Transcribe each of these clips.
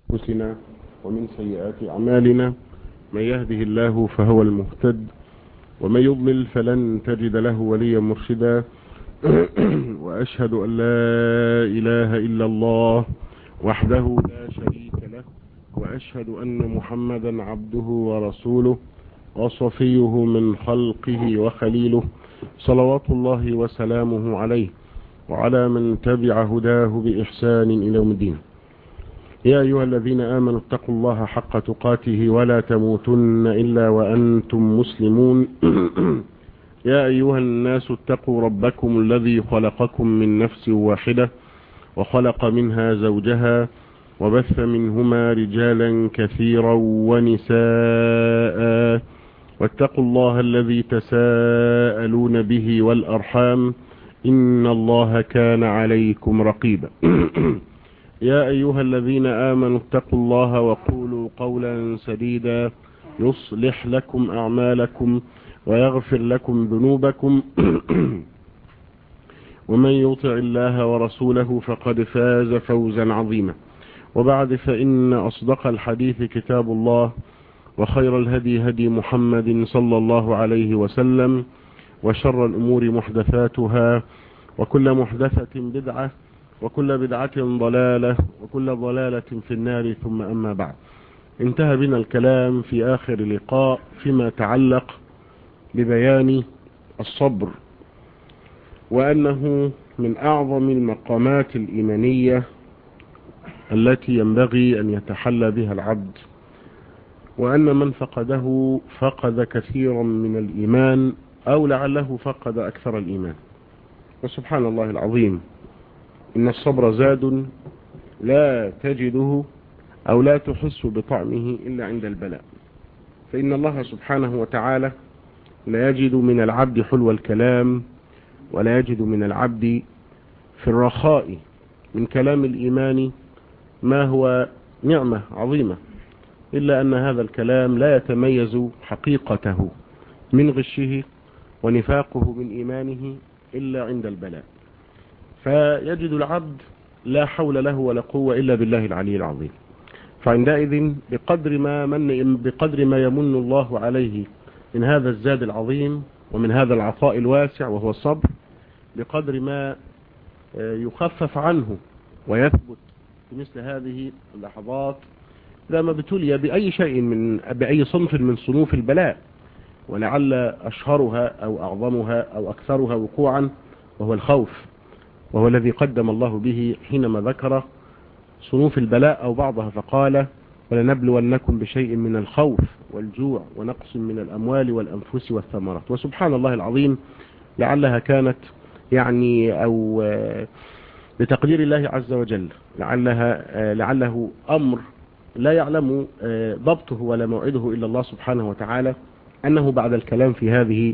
أنفسنا ومن سيئات أعمالنا من يهده الله فهو المهتد ومن يضلل فلن تجد له وليا مرشدا وأشهد أن لا إله إلا الله وحده لا شريك له وأشهد أن محمدا عبده ورسوله وصفيه من خلقه وخليله صلوات الله وسلامه عليه وعلى من تبع هداه بإحسان إلى يوم الدين يا أيها الذين آمنوا اتقوا الله حق تقاته ولا تموتن إلا وأنتم مسلمون يا أيها الناس اتقوا ربكم الذي خلقكم من نفس واحدة وخلق منها زوجها وبث منهما رجالا كثيرا ونساء واتقوا الله الذي تساءلون به والأرحام إن الله كان عليكم رقيبا يا أيها الذين آمنوا اتقوا الله وقولوا قولا سديدا يصلح لكم أعمالكم ويغفر لكم ذنوبكم ومن يطع الله ورسوله فقد فاز فوزا عظيما وبعد فإن أصدق الحديث كتاب الله وخير الهدي هدي محمد صلى الله عليه وسلم وشر الأمور محدثاتها وكل محدثة بدعة وكل بدعة ضلالة وكل ضلالة في النار ثم أما بعد انتهى بنا الكلام في آخر لقاء فيما تعلق ببيان الصبر وأنه من أعظم المقامات الإيمانية التي ينبغي أن يتحلى بها العبد وأن من فقده فقد كثيرا من الإيمان أو لعله فقد أكثر الإيمان وسبحان الله العظيم إن الصبر زاد لا تجده أو لا تحس بطعمه إلا عند البلاء فإن الله سبحانه وتعالى لا يجد من العبد حلو الكلام ولا يجد من العبد في الرخاء من كلام الإيمان ما هو نعمة عظيمة إلا أن هذا الكلام لا يتميز حقيقته من غشه ونفاقه من إيمانه إلا عند البلاء فيجد العبد لا حول له ولا قوة إلا بالله العلي العظيم فعندئذ بقدر ما من بقدر ما يمن الله عليه من هذا الزاد العظيم ومن هذا العطاء الواسع وهو الصبر بقدر ما يخفف عنه ويثبت في مثل هذه اللحظات لما ابتلي بأي شيء من بأي صنف من صنوف البلاء ولعل أشهرها أو أعظمها أو أكثرها وقوعا وهو الخوف وهو الذي قدم الله به حينما ذكر صنوف البلاء أو بعضها فقال ولنبلونكم بشيء من الخوف والجوع ونقص من الأموال والأنفس والثمرات وسبحان الله العظيم لعلها كانت يعني أو بتقدير الله عز وجل لعلها لعله أمر لا يعلم ضبطه ولا موعده إلا الله سبحانه وتعالى أنه بعد الكلام في هذه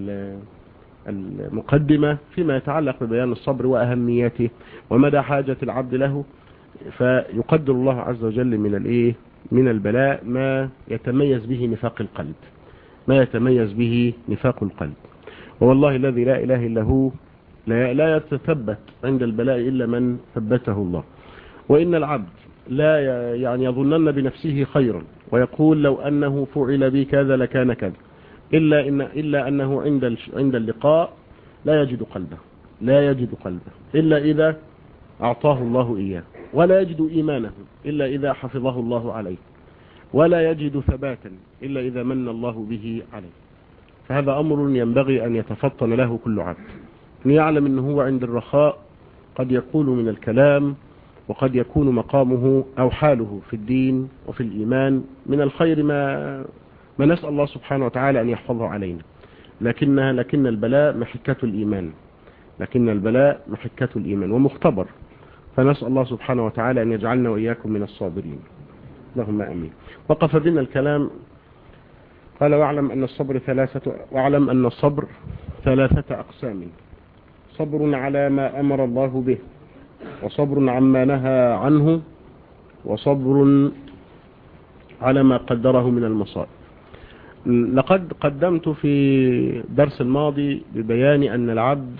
المقدمة فيما يتعلق ببيان الصبر وأهميته ومدى حاجة العبد له فيقدر الله عز وجل من الايه من البلاء ما يتميز به نفاق القلب ما يتميز به نفاق القلب والله الذي لا إله إلا هو لا, لا يتثبت عند البلاء إلا من ثبته الله وإن العبد لا يعني يظنن بنفسه خيرا ويقول لو أنه فعل بي كذا لكان كذا إلا, إن إلا أنه عند عند اللقاء لا يجد قلبه لا يجد قلبه إلا إذا أعطاه الله إياه ولا يجد إيمانه إلا إذا حفظه الله عليه ولا يجد ثباتا إلا إذا من الله به عليه فهذا أمر ينبغي أن يتفطن له كل عبد أن يعلم أنه هو عند الرخاء قد يقول من الكلام وقد يكون مقامه أو حاله في الدين وفي الإيمان من الخير ما ما نسأل الله سبحانه وتعالى أن يحفظه علينا لكنها لكن البلاء محكة الإيمان لكن البلاء محكة الإيمان ومختبر فنسأل الله سبحانه وتعالى أن يجعلنا وإياكم من الصابرين اللهم أمين وقف بنا الكلام قال واعلم أن الصبر ثلاثة واعلم أن الصبر ثلاثة أقسام صبر على ما أمر الله به وصبر عما نهى عنه وصبر على ما قدره من المصائب لقد قدمت في درس الماضي ببيان أن العبد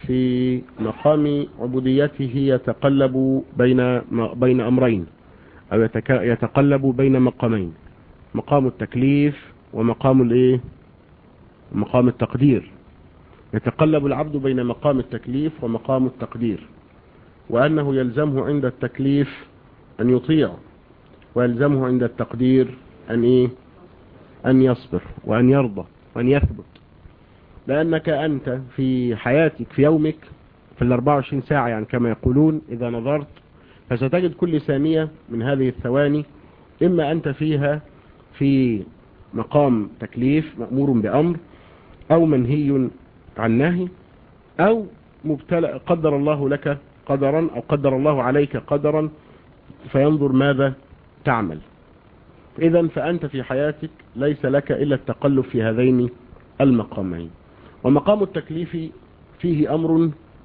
في مقام عبوديته يتقلب بين بين أمرين أو يتقلب بين مقامين مقام التكليف ومقام الايه مقام التقدير يتقلب العبد بين مقام التكليف ومقام التقدير وأنه يلزمه عند التكليف أن يطيع ويلزمه عند التقدير أن إيه أن يصبر وأن يرضى وأن يثبت لأنك أنت في حياتك في يومك في ال 24 ساعة يعني كما يقولون إذا نظرت فستجد كل ثانية من هذه الثواني إما أنت فيها في مقام تكليف مأمور بأمر أو منهي عن نهي أو مبتلى قدر الله لك قدرا أو قدر الله عليك قدرا فينظر ماذا تعمل إذا فأنت في حياتك ليس لك إلا التقلب في هذين المقامين ومقام التكليف فيه أمر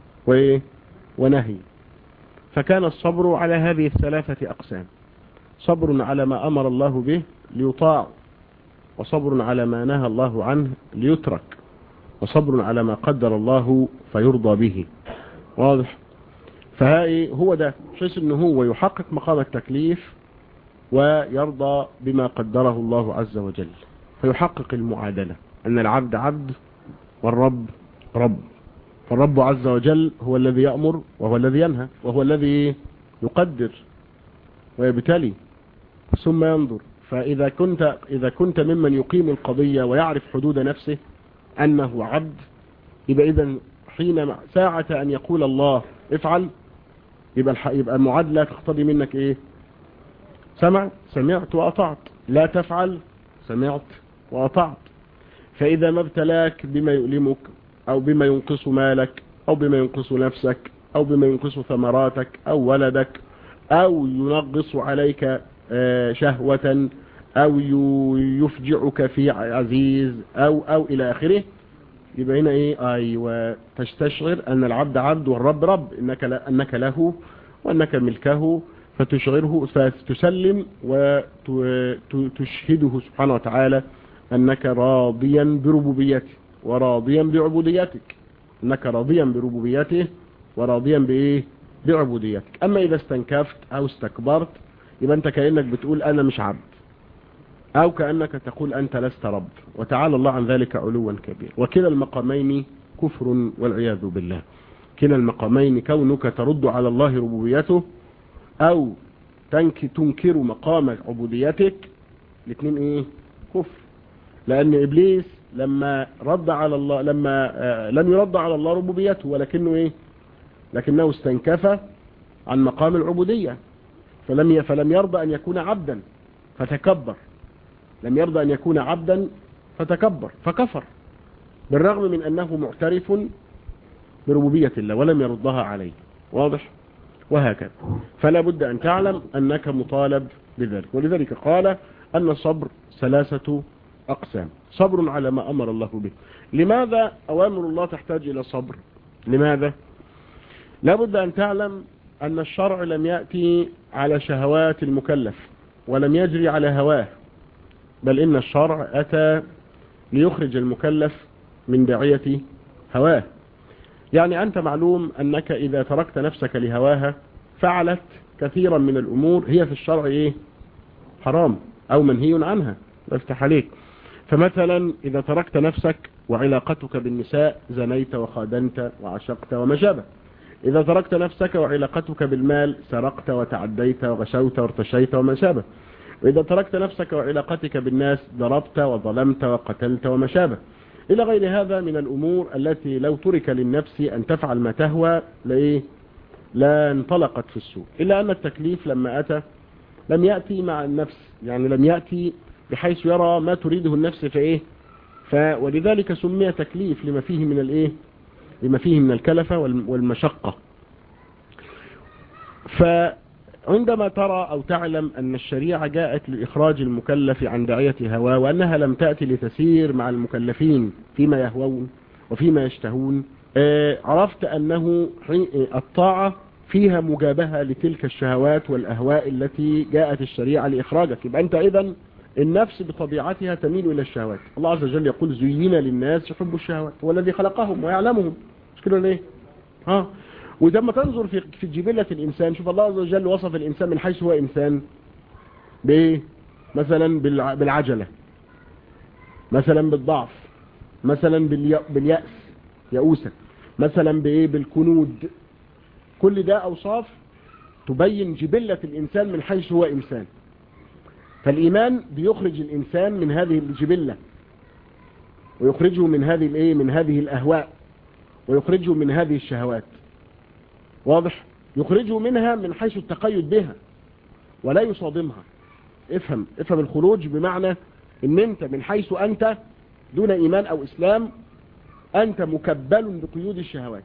ونهي فكان الصبر على هذه الثلاثة أقسام صبر على ما أمر الله به ليطاع وصبر على ما نهى الله عنه ليترك وصبر على ما قدر الله فيرضى به واضح فهاي هو ده حيث انه هو يحقق مقام التكليف ويرضى بما قدره الله عز وجل فيحقق المعادلة ان العبد عبد والرب رب فالرب عز وجل هو الذي يأمر وهو الذي ينهى وهو الذي يقدر ويبتلي ثم ينظر فإذا كنت, إذا كنت ممن يقيم القضية ويعرف حدود نفسه أنه عبد يبقى إذا حين ساعة أن يقول الله افعل يبقى يبقى المعادلة تقتضي منك إيه سمع سمعت وأطعت لا تفعل سمعت وأطعت فإذا ما ابتلاك بما يؤلمك أو بما ينقص مالك أو بما ينقص نفسك أو بما ينقص ثمراتك أو ولدك أو ينقص عليك شهوة أو يفجعك في عزيز أو أو إلى آخره يبقى هنا إيه أيوة تستشعر أن العبد عبد والرب رب إنك, أنك له وأنك ملكه فتشعره فتسلم وتشهده سبحانه وتعالى أنك راضيا بربوبيته وراضيا بعبوديتك أنك راضيا بربوبيته وراضيا بإيه بعبوديتك أما إذا استنكفت أو استكبرت يبقى أنت كأنك بتقول أنا مش عبد أو كأنك تقول أنت لست رب وتعالى الله عن ذلك علوا كبير وكلا المقامين كفر والعياذ بالله كلا المقامين كونك ترد على الله ربوبيته أو تنك تنكر مقام عبوديتك الاثنين ايه كفر لأن إبليس لما رد على الله لما آه لم يرد على الله ربوبيته ولكنه ايه لكنه استنكف عن مقام العبودية فلم فلم يرضى أن يكون عبدا فتكبر لم يرضى أن يكون عبدا فتكبر فكفر بالرغم من أنه معترف بربوبية الله ولم يردها عليه واضح وهكذا فلا بد أن تعلم أنك مطالب بذلك ولذلك قال أن الصبر ثلاثة أقسام صبر على ما أمر الله به لماذا أوامر الله تحتاج إلى صبر لماذا لا بد أن تعلم أن الشرع لم يأتي على شهوات المكلف ولم يجري على هواه بل إن الشرع أتى ليخرج المكلف من داعية هواه يعني أنت معلوم أنك إذا تركت نفسك لهواها فعلت كثيرا من الأمور هي في الشرع إيه؟ حرام أو منهي عنها افتح عليك فمثلا إذا تركت نفسك وعلاقتك بالنساء زنيت وخادنت وعشقت وما شابه إذا تركت نفسك وعلاقتك بالمال سرقت وتعديت وغشوت وارتشيت وما شابه وإذا تركت نفسك وعلاقتك بالناس ضربت وظلمت وقتلت وما شابه إلى غير هذا من الأمور التي لو ترك للنفس أن تفعل ما تهوى لإيه لا انطلقت في السوء إلا أن التكليف لما أتى لم يأتي مع النفس يعني لم يأتي بحيث يرى ما تريده النفس فإيه ف ولذلك سمي تكليف لما فيه من الإيه لما فيه من الكلفة والمشقة فعندما ترى أو تعلم أن الشريعة جاءت لإخراج المكلف عن داعية هواه وأنها لم تأتي لتسير مع المكلفين فيما يهوون وفيما يشتهون عرفت أنه الطاعة فيها مجابهة لتلك الشهوات والأهواء التي جاءت الشريعة لإخراجك يبقى أنت إذن النفس بطبيعتها تميل إلى الشهوات الله عز وجل يقول زين للناس يحب الشهوات هو الذي خلقهم ويعلمهم مش كده ليه ها ولما تنظر في في جبلة الإنسان شوف الله عز وجل وصف الإنسان من حيث هو إنسان بايه مثلا بالع- بالعجلة مثلا بالضعف مثلا بالي- باليأس يئوسة مثلا بايه بالكنود كل ده اوصاف تبين جبلة الانسان من حيث هو انسان فالايمان بيخرج الانسان من هذه الجبلة ويخرجه من هذه الايه من هذه الاهواء ويخرجه من هذه الشهوات واضح يخرجه منها من حيث التقيد بها ولا يصادمها افهم افهم الخروج بمعنى ان انت من حيث انت دون ايمان او اسلام انت مكبل بقيود الشهوات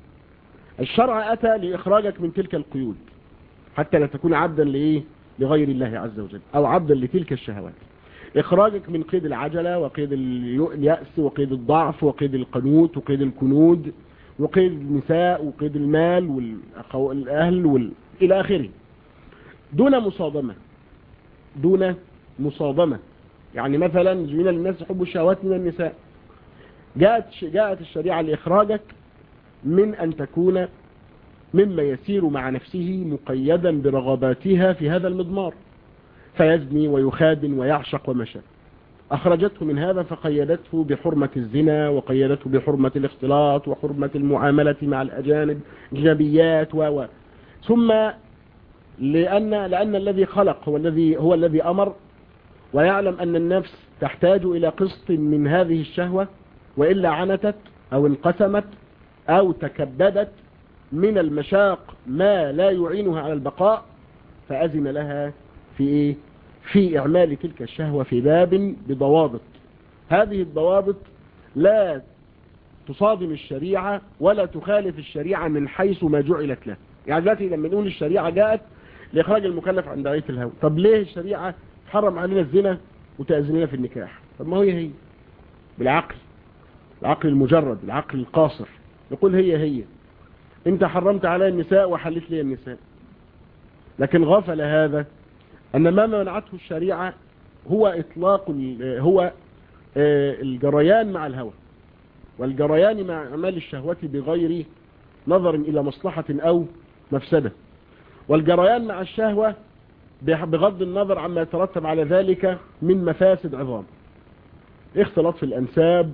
الشرع اتى لاخراجك من تلك القيود حتى لا تكون عبدا لايه لغير الله عز وجل او عبدا لتلك الشهوات اخراجك من قيد العجلة وقيد اليو- اليأس وقيد الضعف وقيد القنوت وقيد الكنود وقيد النساء وقيد المال والاهل وال... الى اخره دون مصادمة دون مصادمة يعني مثلا من الناس يحبوا الشهوات من النساء جاءت جاءت الشريعة لإخراجك من أن تكون مما يسير مع نفسه مقيدا برغباتها في هذا المضمار فيزني ويخادن ويعشق وما شابه أخرجته من هذا فقيدته بحرمة الزنا وقيدته بحرمة الاختلاط وحرمة المعاملة مع الأجانب جنبيات و و ثم لأن, لأن الذي خلق هو الذي هو الذي أمر ويعلم أن النفس تحتاج إلى قسط من هذه الشهوة وإلا عنتت أو انقسمت أو تكبدت من المشاق ما لا يعينها على البقاء فأذن لها في إيه؟ في إعمال تلك الشهوة في باب بضوابط هذه الضوابط لا تصادم الشريعة ولا تخالف الشريعة من حيث ما جعلت له يعني دلوقتي لما نقول الشريعة جاءت لإخراج المكلف عن دعية الهوى طب ليه الشريعة حرم علينا الزنا وتأذن لنا في النكاح طب ما هي هي بالعقل العقل المجرد العقل القاصر يقول هي هي انت حرمت علي النساء وحلت لي النساء لكن غفل هذا ان ما منعته الشريعة هو اطلاق ال- هو آه، الجريان مع الهوى والجريان مع اعمال الشهوة بغير نظر الى مصلحة او مفسدة والجريان مع الشهوة بح- بغض النظر عما يترتب على ذلك من مفاسد عظام اختلاط في الانساب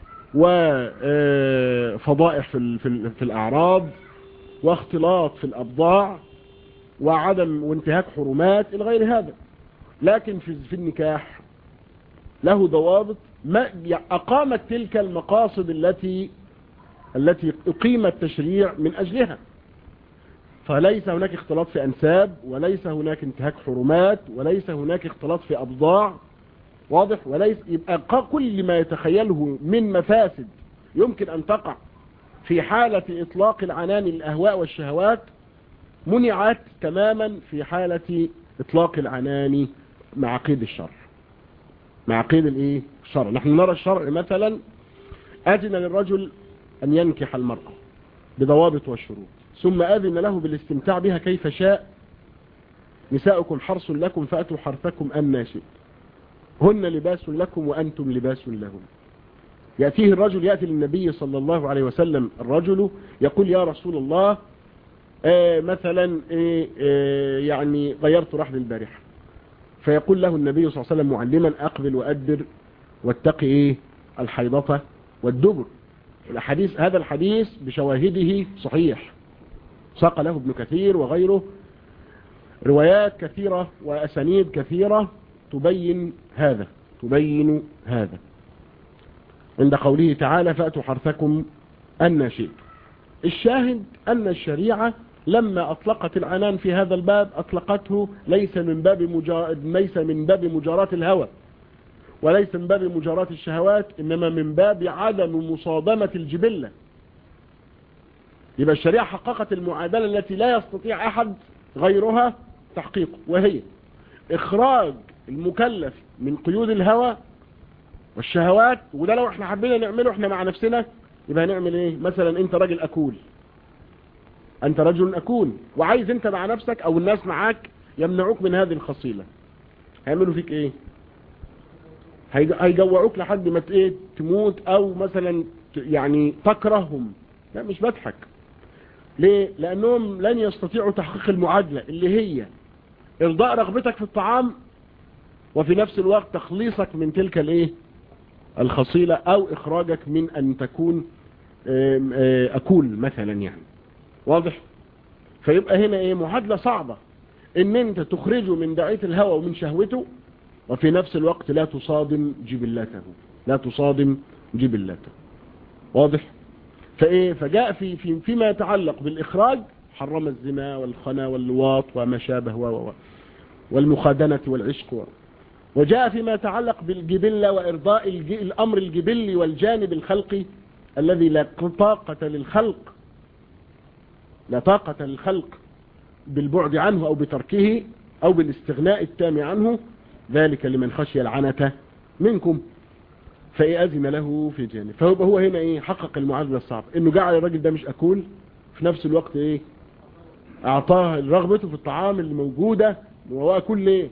وفضائح في ال- في ال- في الاعراض واختلاط في الابضاع وعدم وانتهاك حرمات الى غير هذا لكن في في النكاح له ضوابط ما اقامت تلك المقاصد التي التي اقيم التشريع من اجلها فليس هناك اختلاط في انساب وليس هناك انتهاك حرمات وليس هناك اختلاط في ابضاع واضح وليس يبقى ق- كل ما يتخيله من مفاسد يمكن ان تقع في حالة اطلاق العنان الاهواء والشهوات منعت تماما في حالة اطلاق العنان مع قيد الشرع مع قيد الايه الشرع نحن نرى الشرع مثلا اذن للرجل ان ينكح المرأة بضوابط والشروط ثم اذن له بالاستمتاع بها كيف شاء نساؤكم حرص لكم فاتوا حرثكم ان شئت هن لباس لكم وأنتم لباس لهم يأتيه الرجل يأتي للنبي صلى الله عليه وسلم الرجل يقول يا رسول الله آه مثلا آه آه يعني غيرت رحل البارحة فيقول له النبي صلى الله عليه وسلم معلما أقبل وأدبر واتقي إيه الحيضة والدبر الحديث هذا الحديث بشواهده صحيح ساق له ابن كثير وغيره روايات كثيرة وأسانيد كثيرة تبين هذا تبين هذا عند قوله تعالى فأتوا حرثكم أن شئت الشاهد أن الشريعة لما أطلقت العنان في هذا الباب أطلقته ليس من باب مجا... ليس من باب مجاراة الهوى وليس من باب مجاراة الشهوات إنما من باب عدم مصادمة الجبلة يبقى الشريعة حققت المعادلة التي لا يستطيع أحد غيرها تحقيقه وهي إخراج المكلف من قيود الهوى والشهوات وده لو احنا حبينا نعمله احنا مع نفسنا يبقى هنعمل ايه مثلا انت راجل اكول انت رجل اكول وعايز انت مع نفسك او الناس معاك يمنعوك من هذه الخصيلة هيعملوا فيك ايه هيج- هيجوعوك لحد ما ت- ايه تموت او مثلا ت- يعني تكرههم لا مش بضحك ليه لانهم لن يستطيعوا تحقيق المعادلة اللي هي ارضاء رغبتك في الطعام وفي نفس الوقت تخليصك من تلك الايه الخصيلة او اخراجك من ان تكون اكول مثلا يعني واضح فيبقى هنا ايه معادلة صعبة ان انت تخرجه من داعية الهوى ومن شهوته وفي نفس الوقت لا تصادم جبلته لا تصادم جبلته واضح فايه فجاء في, في فيما يتعلق بالاخراج حرم الزنا والخنا واللواط وما شابه و والمخادنة والعشق وجاء فيما يتعلق بالجبلة وإرضاء الأمر الجبلي والجانب الخلقي الذي لا طاقة للخلق لا طاقة للخلق بالبعد عنه أو بتركه أو بالاستغناء التام عنه ذلك لمن خشي العنة منكم فإيه أذن له في جانب فهو هو هنا إيه حقق المعادلة الصعبة إنه جعل الراجل ده مش أكول في نفس الوقت إيه أعطاه رغبته في الطعام اللي موجودة وهو أكل ليه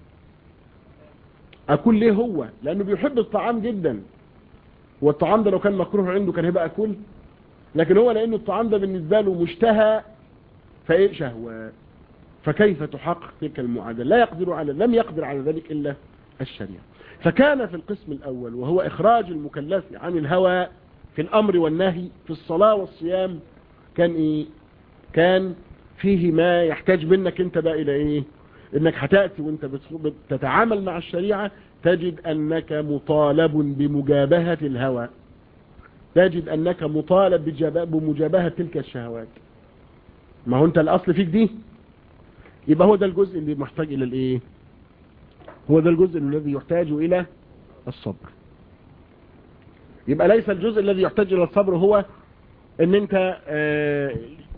أكل ليه هو لأنه بيحب الطعام جدا والطعام ده لو كان مكروه عنده كان هيبقى أكل لكن هو لأنه الطعام ده بالنسبة له مشتهى فإيه شهوة فكيف تحقق تلك المعادلة لا يقدر على لم يقدر على ذلك إلا الشريعة فكان في القسم الأول وهو إخراج المكلف عن الهوى في الأمر والنهي في الصلاة والصيام كان إيه كان فيه ما يحتاج منك انت بقى الى ايه انك هتأتي وانت بتتعامل مع الشريعة تجد انك مطالب بمجابهة الهوى تجد انك مطالب بمجابهة تلك الشهوات ما هو انت الاصل فيك دي يبقى هو ده الجزء اللي محتاج الى الايه هو ده الجزء الذي يحتاج الى الصبر يبقى ليس الجزء الذي يحتاج الى الصبر هو ان انت آه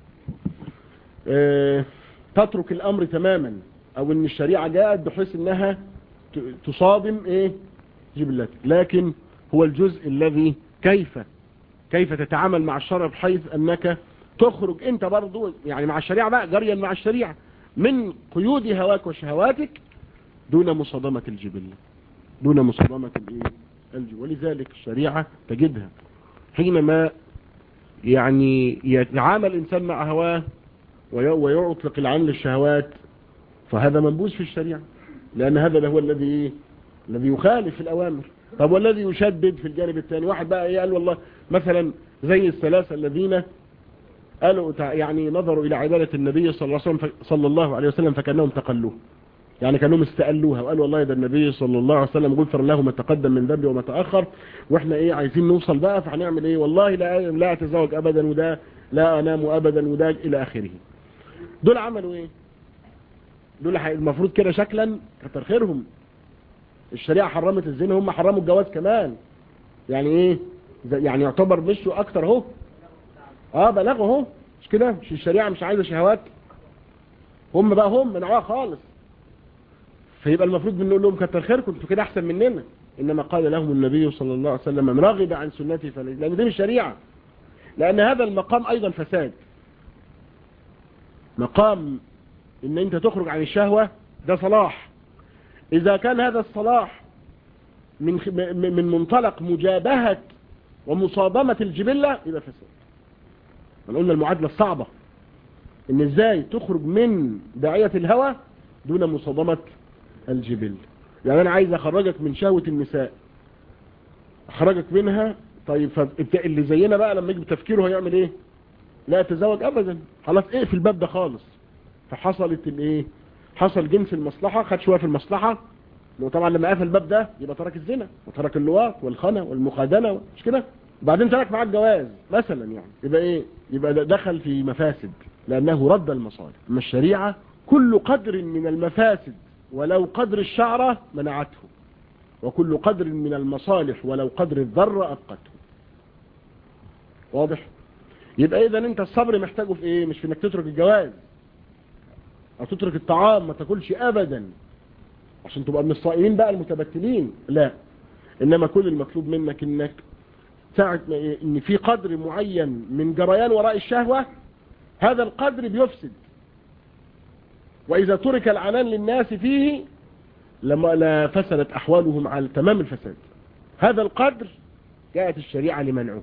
اه تترك الامر تماما او ان الشريعة جاءت بحيث انها تصادم ايه جبلتك لكن هو الجزء الذي كيف كيف تتعامل مع الشرع بحيث انك تخرج انت برضو يعني مع الشريعة بقى جريا مع الشريعة من قيود هواك وشهواتك دون مصادمة الجبلة دون مصادمة الايه الجبلة ولذلك الشريعة تجدها حينما يعني يتعامل الانسان مع هواه ويطلق العين للشهوات فهذا منبوذ في الشريعة لأن هذا هو الذي الذي يخالف الأوامر طب والذي يشدد في الجانب الثاني واحد بقى ايه قال والله مثلا زي الثلاثة الذين قالوا يعني نظروا إلى عبادة النبي صلى الله عليه وسلم صلى الله عليه وسلم فكأنهم تقلوه يعني كانهم استقلوها وقالوا والله ده النبي صلى الله عليه وسلم غفر له ما تقدم من ذنبه وما تأخر واحنا ايه عايزين نوصل بقى فهنعمل ايه والله لا لا اتزوج ابدا وده لا انام ابدا وده الى اخره دول عملوا ايه دول المفروض كده شكلا كتر خيرهم الشريعة حرمت الزنا هم حرموا الجواز كمان يعني ايه يعني يعتبر مشوا اكتر اهو اه بلغوا اهو مش كده مش الشريعة مش عايزة شهوات هم بقى هم منعوها خالص فيبقى المفروض بنقول لهم كتر خيركم انتوا كده احسن مننا انما قال لهم النبي صلى الله عليه وسلم من رغب عن سنتي فليس لان دي مش شريعة لان هذا المقام ايضا فساد مقام ان انت تخرج عن الشهوة ده صلاح اذا كان هذا الصلاح من من منطلق مجابهة ومصادمة الجبلة يبقى فساد قلنا المعادلة الصعبة ان ازاي تخرج من داعية الهوى دون مصادمة الجبل يعني انا عايز اخرجك من شهوة النساء اخرجك منها طيب اللي زينا بقى لما يجي بتفكيره هيعمل ايه لا يتزوج ابدا خلاص ايه في الباب ده خالص فحصلت الايه حصل جنس المصلحة خد شوية في المصلحة وطبعا لما قفل الباب ده يبقى ترك الزنا وترك اللواط والخنا والمخادنة مش كده وبعدين ترك معاه الجواز مثلا يعني يبقى ايه يبقى دخل في مفاسد لانه رد المصالح اما الشريعة كل قدر من المفاسد ولو قدر الشعرة منعته وكل قدر من المصالح ولو قدر الذرة أبقته واضح يبقى اذا انت الصبر محتاجه في ايه مش في انك تترك الجواز او تترك الطعام ما تاكلش ابدا عشان تبقى من الصائمين بقى المتبتلين لا انما كل المطلوب منك انك ساعة ان في قدر معين من جريان وراء الشهوة هذا القدر بيفسد واذا ترك العنان للناس فيه لما لا فسدت احوالهم على تمام الفساد هذا القدر جاءت الشريعة لمنعه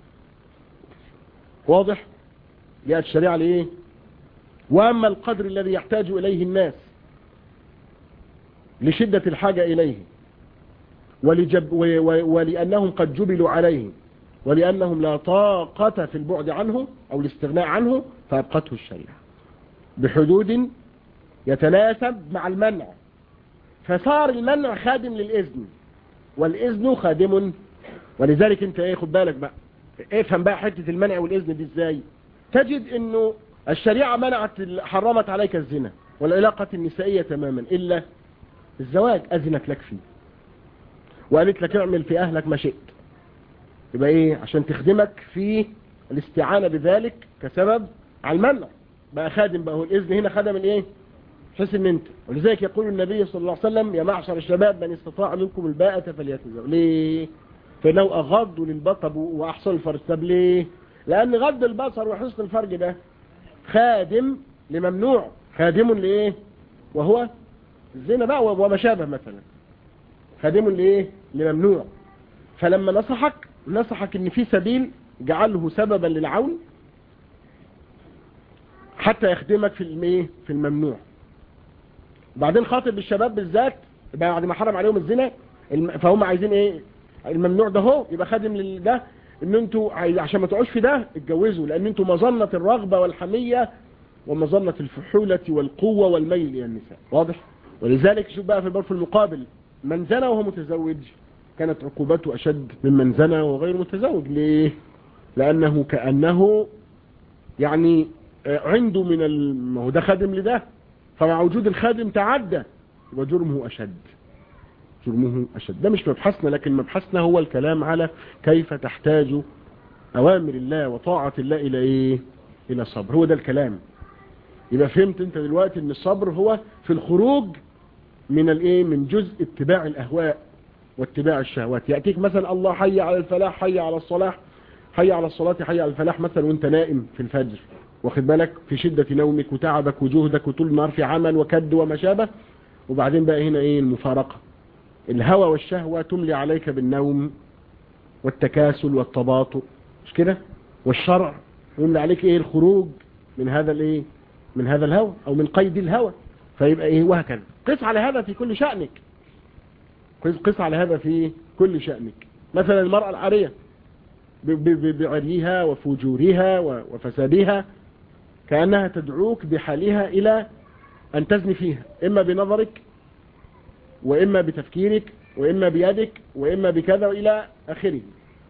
واضح جاءت الشريعة لإيه وأما القدر الذي يحتاج إليه الناس لشدة الحاجة إليه ولجب ولأنهم قد جبلوا عليه ولأنهم لا طاقة في البعد عنه أو الاستغناء عنه فأبقته الشريعة بحدود يتناسب مع المنع فصار المنع خادم للإذن والإذن خادم ولذلك انت ايه خد بالك بقى افهم بقى حتة المنع والإذن دي ازاي تجد انه الشريعة منعت حرمت عليك الزنا والعلاقة النسائية تماما إلا الزواج أذنت لك فيه وقالت لك اعمل في أهلك ما شئت يبقى ايه عشان تخدمك في الاستعانة بذلك كسبب على المنع بقى خادم بقى هو الإذن هنا خدم الايه حس ان انت ولذلك يقول النبي صلى الله عليه وسلم يا معشر الشباب من استطاع منكم الباءة فليتزوج ليه فانه اغض للبطب واحسن الفرج طب ليه لان غض البصر وحسن الفرج ده خادم لممنوع خادم لايه وهو الزنا بقى وما شابه مثلا خادم لايه لممنوع فلما نصحك نصحك ان في سبيل جعله سببا للعون حتى يخدمك في الميه في الممنوع بعدين خاطب الشباب بالذات بعد ما حرم عليهم الزنا فهم عايزين ايه الممنوع ده هو يبقى خادم لده ان انتوا عشان ما تقعوش في ده اتجوزوا لان انتوا مظنة الرغبة والحمية ومظنة الفحولة والقوة والميل الى النساء واضح ولذلك شوف بقى في البرف المقابل من زنى وهو متزوج كانت عقوبته اشد ممن زنى وغير متزوج ليه لانه كأنه يعني عنده من ما هو ده خادم لده فمع وجود الخادم تعدى يبقى جرمه أشد جرمه أشد ده مش مبحثنا لكن مبحثنا هو الكلام على كيف تحتاج أوامر الله وطاعة الله إلى إيه إلى صبر هو ده الكلام يبقى فهمت انت دلوقتي ان الصبر هو في الخروج من الايه من جزء اتباع الاهواء واتباع الشهوات يأتيك مثلا الله حي على الفلاح حي على الصلاح حي على الصلاة حي على الفلاح مثلا وانت نائم في الفجر واخد بالك في شدة نومك وتعبك وجهدك وطول النهار في عمل وكد وما شابه وبعدين بقى هنا ايه المفارقة الهوى والشهوة تملي عليك بالنوم والتكاسل والتباطؤ مش كده والشرع يملي عليك ايه الخروج من هذا الايه من هذا الهوى او من قيد الهوى فيبقى ايه وهكذا قس على هذا في كل شأنك قس, قس على هذا في كل شأنك مثلا المرأة العارية بعريها وفجورها وفسادها كأنها تدعوك بحالها إلى أن تزني فيها إما بنظرك وإما بتفكيرك وإما بيدك وإما بكذا وإلى آخره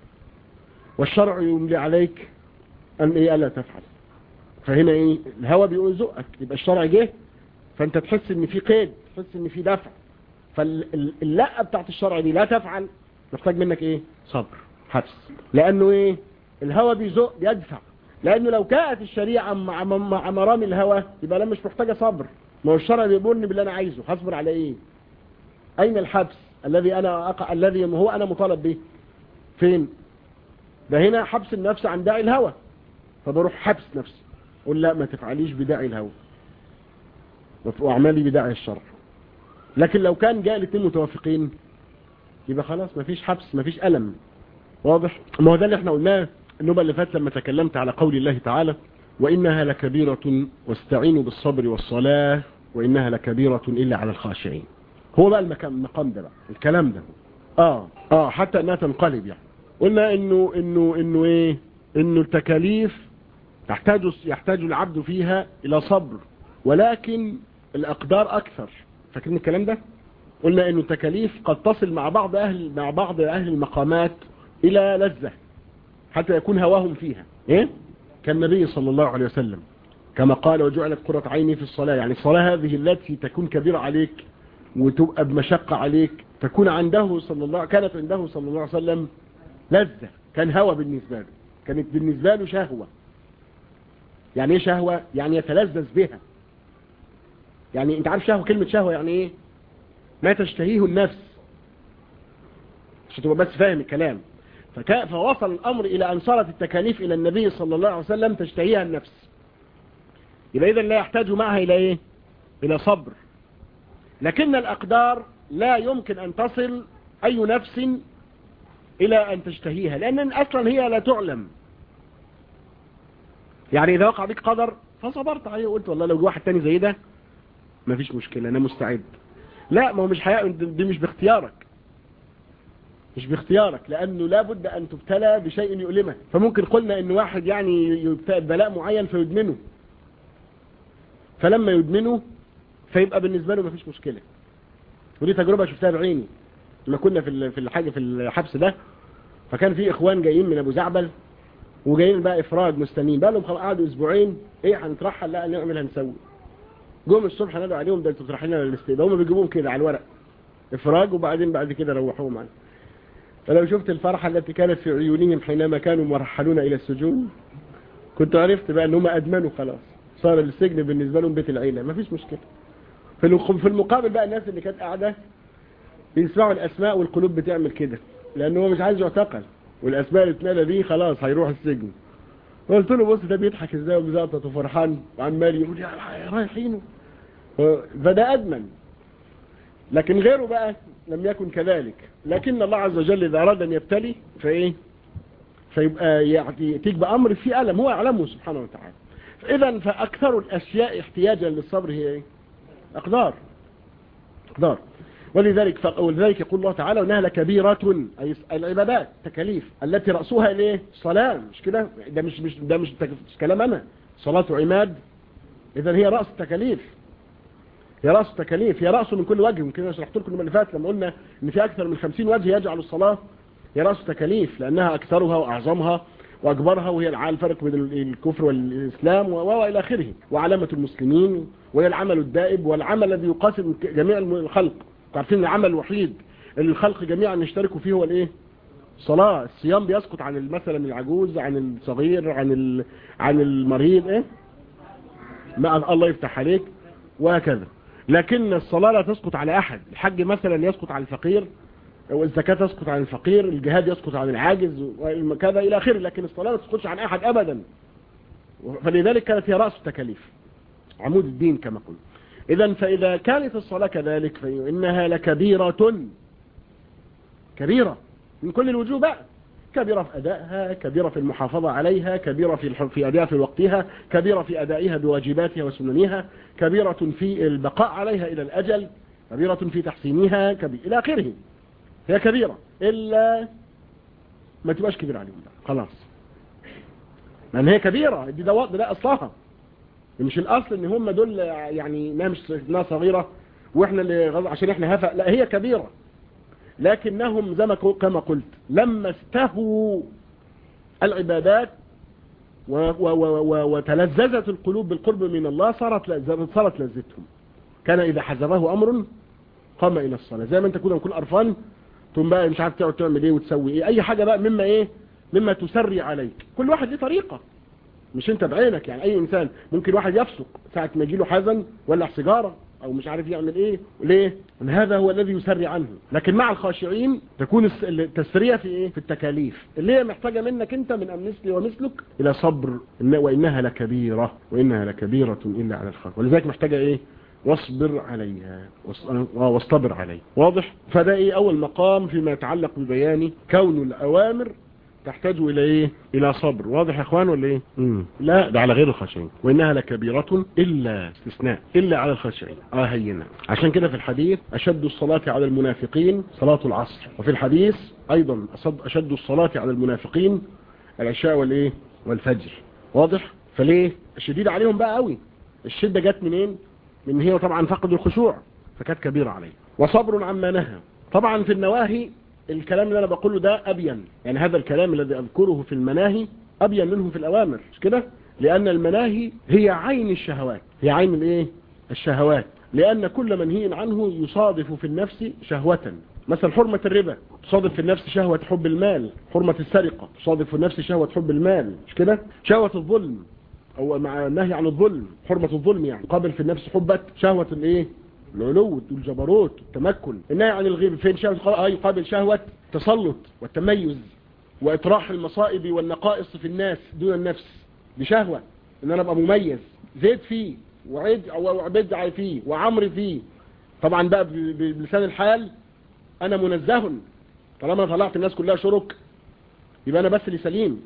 والشرع يملي عليك أن إيه ألا تفعل فهنا إيه الهوى بيقول زقك يبقى الشرع جه فأنت تحس إن في قيد تحس إن في دفع فاللقة بتاعت الشرع دي لا تفعل محتاج منك إيه صبر حبس لأنه إيه الهوى بيزق بيدفع لأنه لو كانت الشريعة مع, مع مرام الهوى يبقى أنا مش محتاجة صبر ما هو الشرع بيقولني باللي أنا عايزه هصبر على إيه أين الحبس الذي أنا أقع الذي هو أنا مطالب به فين ده هنا حبس النفس عن داعي الهوى فبروح حبس نفسي قول لا ما تفعليش بداعي الهوى واعملي بداعي الشرع لكن لو كان جاء الاثنين متوافقين يبقى خلاص مفيش حبس مفيش ألم واضح ما هو ده اللي احنا قلناه النوبة اللي فات لما تكلمت على قول الله تعالى وإنها لكبيرة واستعينوا بالصبر والصلاة وإنها لكبيرة إلا على الخاشعين هو بقى المكان المقام ده بقى الكلام ده اه اه حتى انها تنقلب يعني قلنا انه انه انه ايه انه التكاليف تحتاج يحتاج العبد فيها الى صبر ولكن الاقدار اكثر فاكرين الكلام ده قلنا انه التكاليف قد تصل مع بعض اهل مع بعض اهل المقامات الى لذة حتى يكون هواهم فيها ايه كالنبي صلى الله عليه وسلم كما قال وجعلت قرة عيني في الصلاة يعني الصلاة هذه التي تكون كبيرة عليك وتبقى بمشقة عليك تكون عنده صلى الله كانت عنده صلى الله عليه وسلم لذة كان هوى بالنسبة له كانت بالنسبة له شهوة يعني ايه شهوة يعني يتلذذ بها يعني انت عارف شهوة كلمة شهوة يعني ايه ما تشتهيه النفس عشان تبقى بس فاهم الكلام فوصل الأمر إلى أن صارت التكاليف إلى النبي صلى الله عليه وسلم تشتهيها النفس يبقى إذا لا يحتاج معها إلى إيه إلى صبر لكن الأقدار لا يمكن أن تصل أي نفس إلى أن تشتهيها لأن أصلا هي لا تعلم يعني إذا وقع بك قدر فصبرت عليه وقلت والله لو واحد تاني زي ده مفيش مشكلة أنا مستعد لا ما هو مش حياء دي مش باختيارك مش باختيارك لانه لابد ان تبتلى بشيء يؤلمك فممكن قلنا ان واحد يعني يبتلى بلاء معين فيدمنه فلما يدمنه فيبقى بالنسبة له مفيش مشكلة ودي تجربة شفتها بعيني لما كنا في في الحاجة في الحبس ده فكان في اخوان جايين من ابو زعبل وجايين بقى افراد مستنيين بقى لهم قعدوا اسبوعين ايه هنترحل لا نعمل هنسوي جم الصبح نادوا عليهم ده انتوا تروحين لنا الاستقبال هم بيجيبوهم كده على الورق افراج وبعدين بعد كده روحوهم معانا فلو شفت الفرحة التي كانت في عيونهم حينما كانوا مرحلون الى السجون كنت عرفت بقى ان هم ادمنوا خلاص صار السجن بالنسبة لهم بيت العيلة مفيش مشكلة في المقابل بقى الناس اللي كانت قاعدة بيسمعوا الاسماء والقلوب بتعمل كده لانه هو مش عايز يعتقل والاسماء اللي اتنادى دي خلاص هيروح السجن قلت له بص ده بيضحك ازاي وبيزقطط وفرحان وعمال يقول يا رايحينه فده ادمن لكن غيره بقى لم يكن كذلك لكن الله عز وجل اذا اراد ان يبتلي فايه فيبقى ياتيك بامر في الم هو يعلمه سبحانه وتعالى اذا فاكثر الاشياء احتياجا للصبر هي ايه اقدار اقدار ولذلك ف... ولذلك يقول الله تعالى انها لكبيرة اي العبادات تكاليف التي رأسها الايه الصلاة مش كده ده مش مش ده مش, تك... مش كلام انا صلاة عماد اذا هي رأس التكاليف هي رأس التكاليف هي رأس من كل وجه يمكن انا شرحت لكم اللي فات لما قلنا ان في اكثر من 50 وجه يجعل الصلاة هي رأس التكاليف لانها اكثرها واعظمها واكبرها وهي الفرق بين الكفر والاسلام والى اخره وعلامة المسلمين وهي العمل الدائب والعمل الذي يقاسم جميع الخلق عارفين العمل الوحيد اللي الخلق جميعا يشتركوا فيه هو الايه الصلاة الصيام بيسقط عن مثلا العجوز عن الصغير عن ال... عن المريض ايه ما الله يفتح عليك وهكذا لكن الصلاة لا تسقط على احد الحج مثلا يسقط على الفقير والزكاة تسقط عن الفقير الجهاد يسقط عن العاجز وكذا الى اخره لكن الصلاة لا تسقطش عن احد ابدا فلذلك كانت هي رأس التكاليف عمود الدين كما قلت إذا فإذا كانت الصلاة كذلك فإنها لكبيرة كبيرة من كل الوجوه بقى كبيرة في أدائها كبيرة في المحافظة عليها كبيرة في في أدائها في وقتها كبيرة في أدائها بواجباتها وسننها كبيرة في البقاء عليها إلى الأجل كبيرة في تحسينها كبيرة إلى آخره هي كبيرة إلا ما تبقاش كبيرة عليهم خلاص لأن هي كبيرة دي ده ده أصلها مش الاصل ان هم دول يعني ما مش انها صغيرة واحنا اللي غض عشان احنا هفق لا هي كبيرة لكنهم زي ما كما قلت لما استهوا العبادات وتلذذت القلوب بالقرب من الله صارت صارت لذتهم كان اذا حزبه امر قام الى الصلاة زي ما انت كنا نكون قرفان ثم بقى مش عارف تقعد تعمل ايه وتسوي ايه اي حاجة بقى مما ايه مما تسري عليك كل واحد ليه طريقة مش انت بعينك يعني اي انسان ممكن واحد يفسق ساعة ما يجيله حزن ولا سيجارة او مش عارف يعمل ايه ليه هذا هو الذي يسري عنه لكن مع الخاشعين تكون التسرية في ايه في التكاليف اللي هي محتاجة منك انت من مثلي ومثلك الى صبر وانها لكبيرة وانها لكبيرة الا على الخلق ولذلك محتاجة ايه واصبر عليها واصطبر عليه واضح فده ايه اول مقام فيما يتعلق ببيان كون الاوامر تحتاج الى ايه الى صبر واضح يا اخوان ولا ايه مم. لا ده على غير الخاشعين وانها لكبيرة الا استثناء الا على الخاشعين اه هينا عشان كده في الحديث اشد الصلاة على المنافقين صلاة العصر وفي الحديث ايضا اشد الصلاة على المنافقين العشاء والايه والفجر واضح فليه الشديد عليهم بقى قوي الشدة جت منين من هي طبعا فقد الخشوع فكانت كبيرة عليه وصبر عما نهى طبعا في النواهي الكلام اللي انا بقوله ده ابين يعني هذا الكلام الذي اذكره في المناهي ابين منه في الاوامر مش كده لان المناهي هي عين الشهوات هي عين الايه الشهوات لان كل منهي عنه يصادف في النفس شهوة مثلا حرمة الربا تصادف في النفس شهوة حب المال حرمة السرقة تصادف في النفس شهوة حب المال مش كده شهوة الظلم او مع النهي عن الظلم حرمة الظلم يعني قابل في النفس حبة شهوة الايه العلو والجبروت والتمكن النهي عن الغيب فين شهوة يقابل شهوة تسلط والتميز واطراح المصائب والنقائص في الناس دون النفس دي شهوة ان انا ابقى مميز زيد فيه وعيد وعبد فيه وعمر فيه طبعا بقى بلسان الحال انا منزه طالما طلعت الناس كلها شرك يبقى انا بس اللي سليم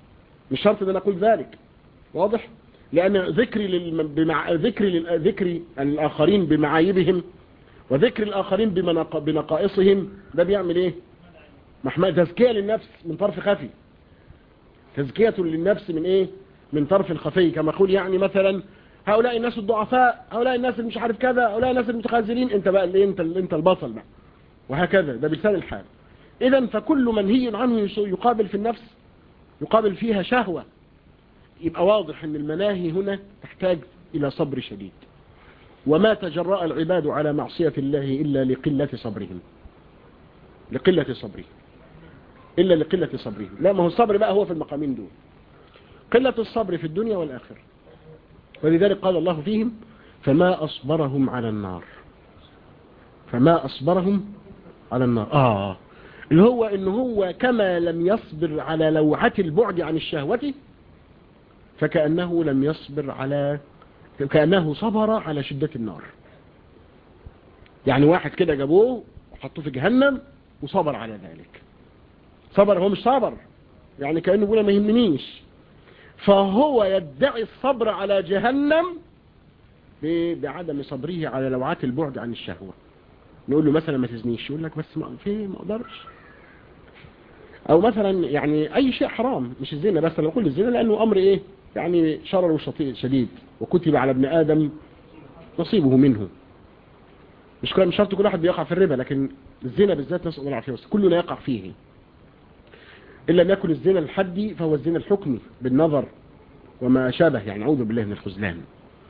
مش شرط ان انا اقول ذلك واضح لأن ذكري للم... بمع... ذكري لل... ذكري الآخرين بمعايبهم وذكر الآخرين بمنق... بنقائصهم ده بيعمل ايه محمد تزكية للنفس من طرف خفي تزكية للنفس من ايه من طرف خفي كما يقول يعني مثلا هؤلاء الناس الضعفاء هؤلاء الناس اللي مش عارف كذا هؤلاء الناس المتخاذلين انت بقى اللي انت انت البطل بقى وهكذا ده بلسان الحال اذا فكل منهي عنه يقابل في النفس يقابل فيها شهوة يبقى واضح ان المناهي هنا تحتاج الى صبر شديد وما تجرأ العباد على معصية الله إلا لقلة صبرهم لقلة صبرهم إلا لقلة صبرهم لا ما هو الصبر بقى هو في المقامين دول قلة الصبر في الدنيا والآخرة ولذلك قال الله فيهم فما أصبرهم على النار فما أصبرهم على النار آه اللي هو إن هو كما لم يصبر على لوعة البعد عن الشهوة فكأنه لم يصبر على كأنه صبر على شدة النار يعني واحد كده جابوه وحطوه في جهنم وصبر على ذلك صبر هو مش صبر يعني كأنه بيقول ما يهمنيش فهو يدعي الصبر على جهنم بعدم صبره على لوعات البعد عن الشهوة نقول له مثلا ما تزنيش يقول لك بس ما في ما اقدرش او مثلا يعني اي شيء حرام مش الزنا بس انا بقول الزنا لانه امر ايه يعني شرر شديد وكتب على ابن ادم نصيبه منه مش كل مش شرط كل واحد بيقع في الربا لكن الزنا بالذات نسال الله العافيه كلنا يقع فيه إلا لم يكن الزنا الحدي فهو الزنا الحكمي بالنظر وما شابه يعني أعوذ بالله من الخزلان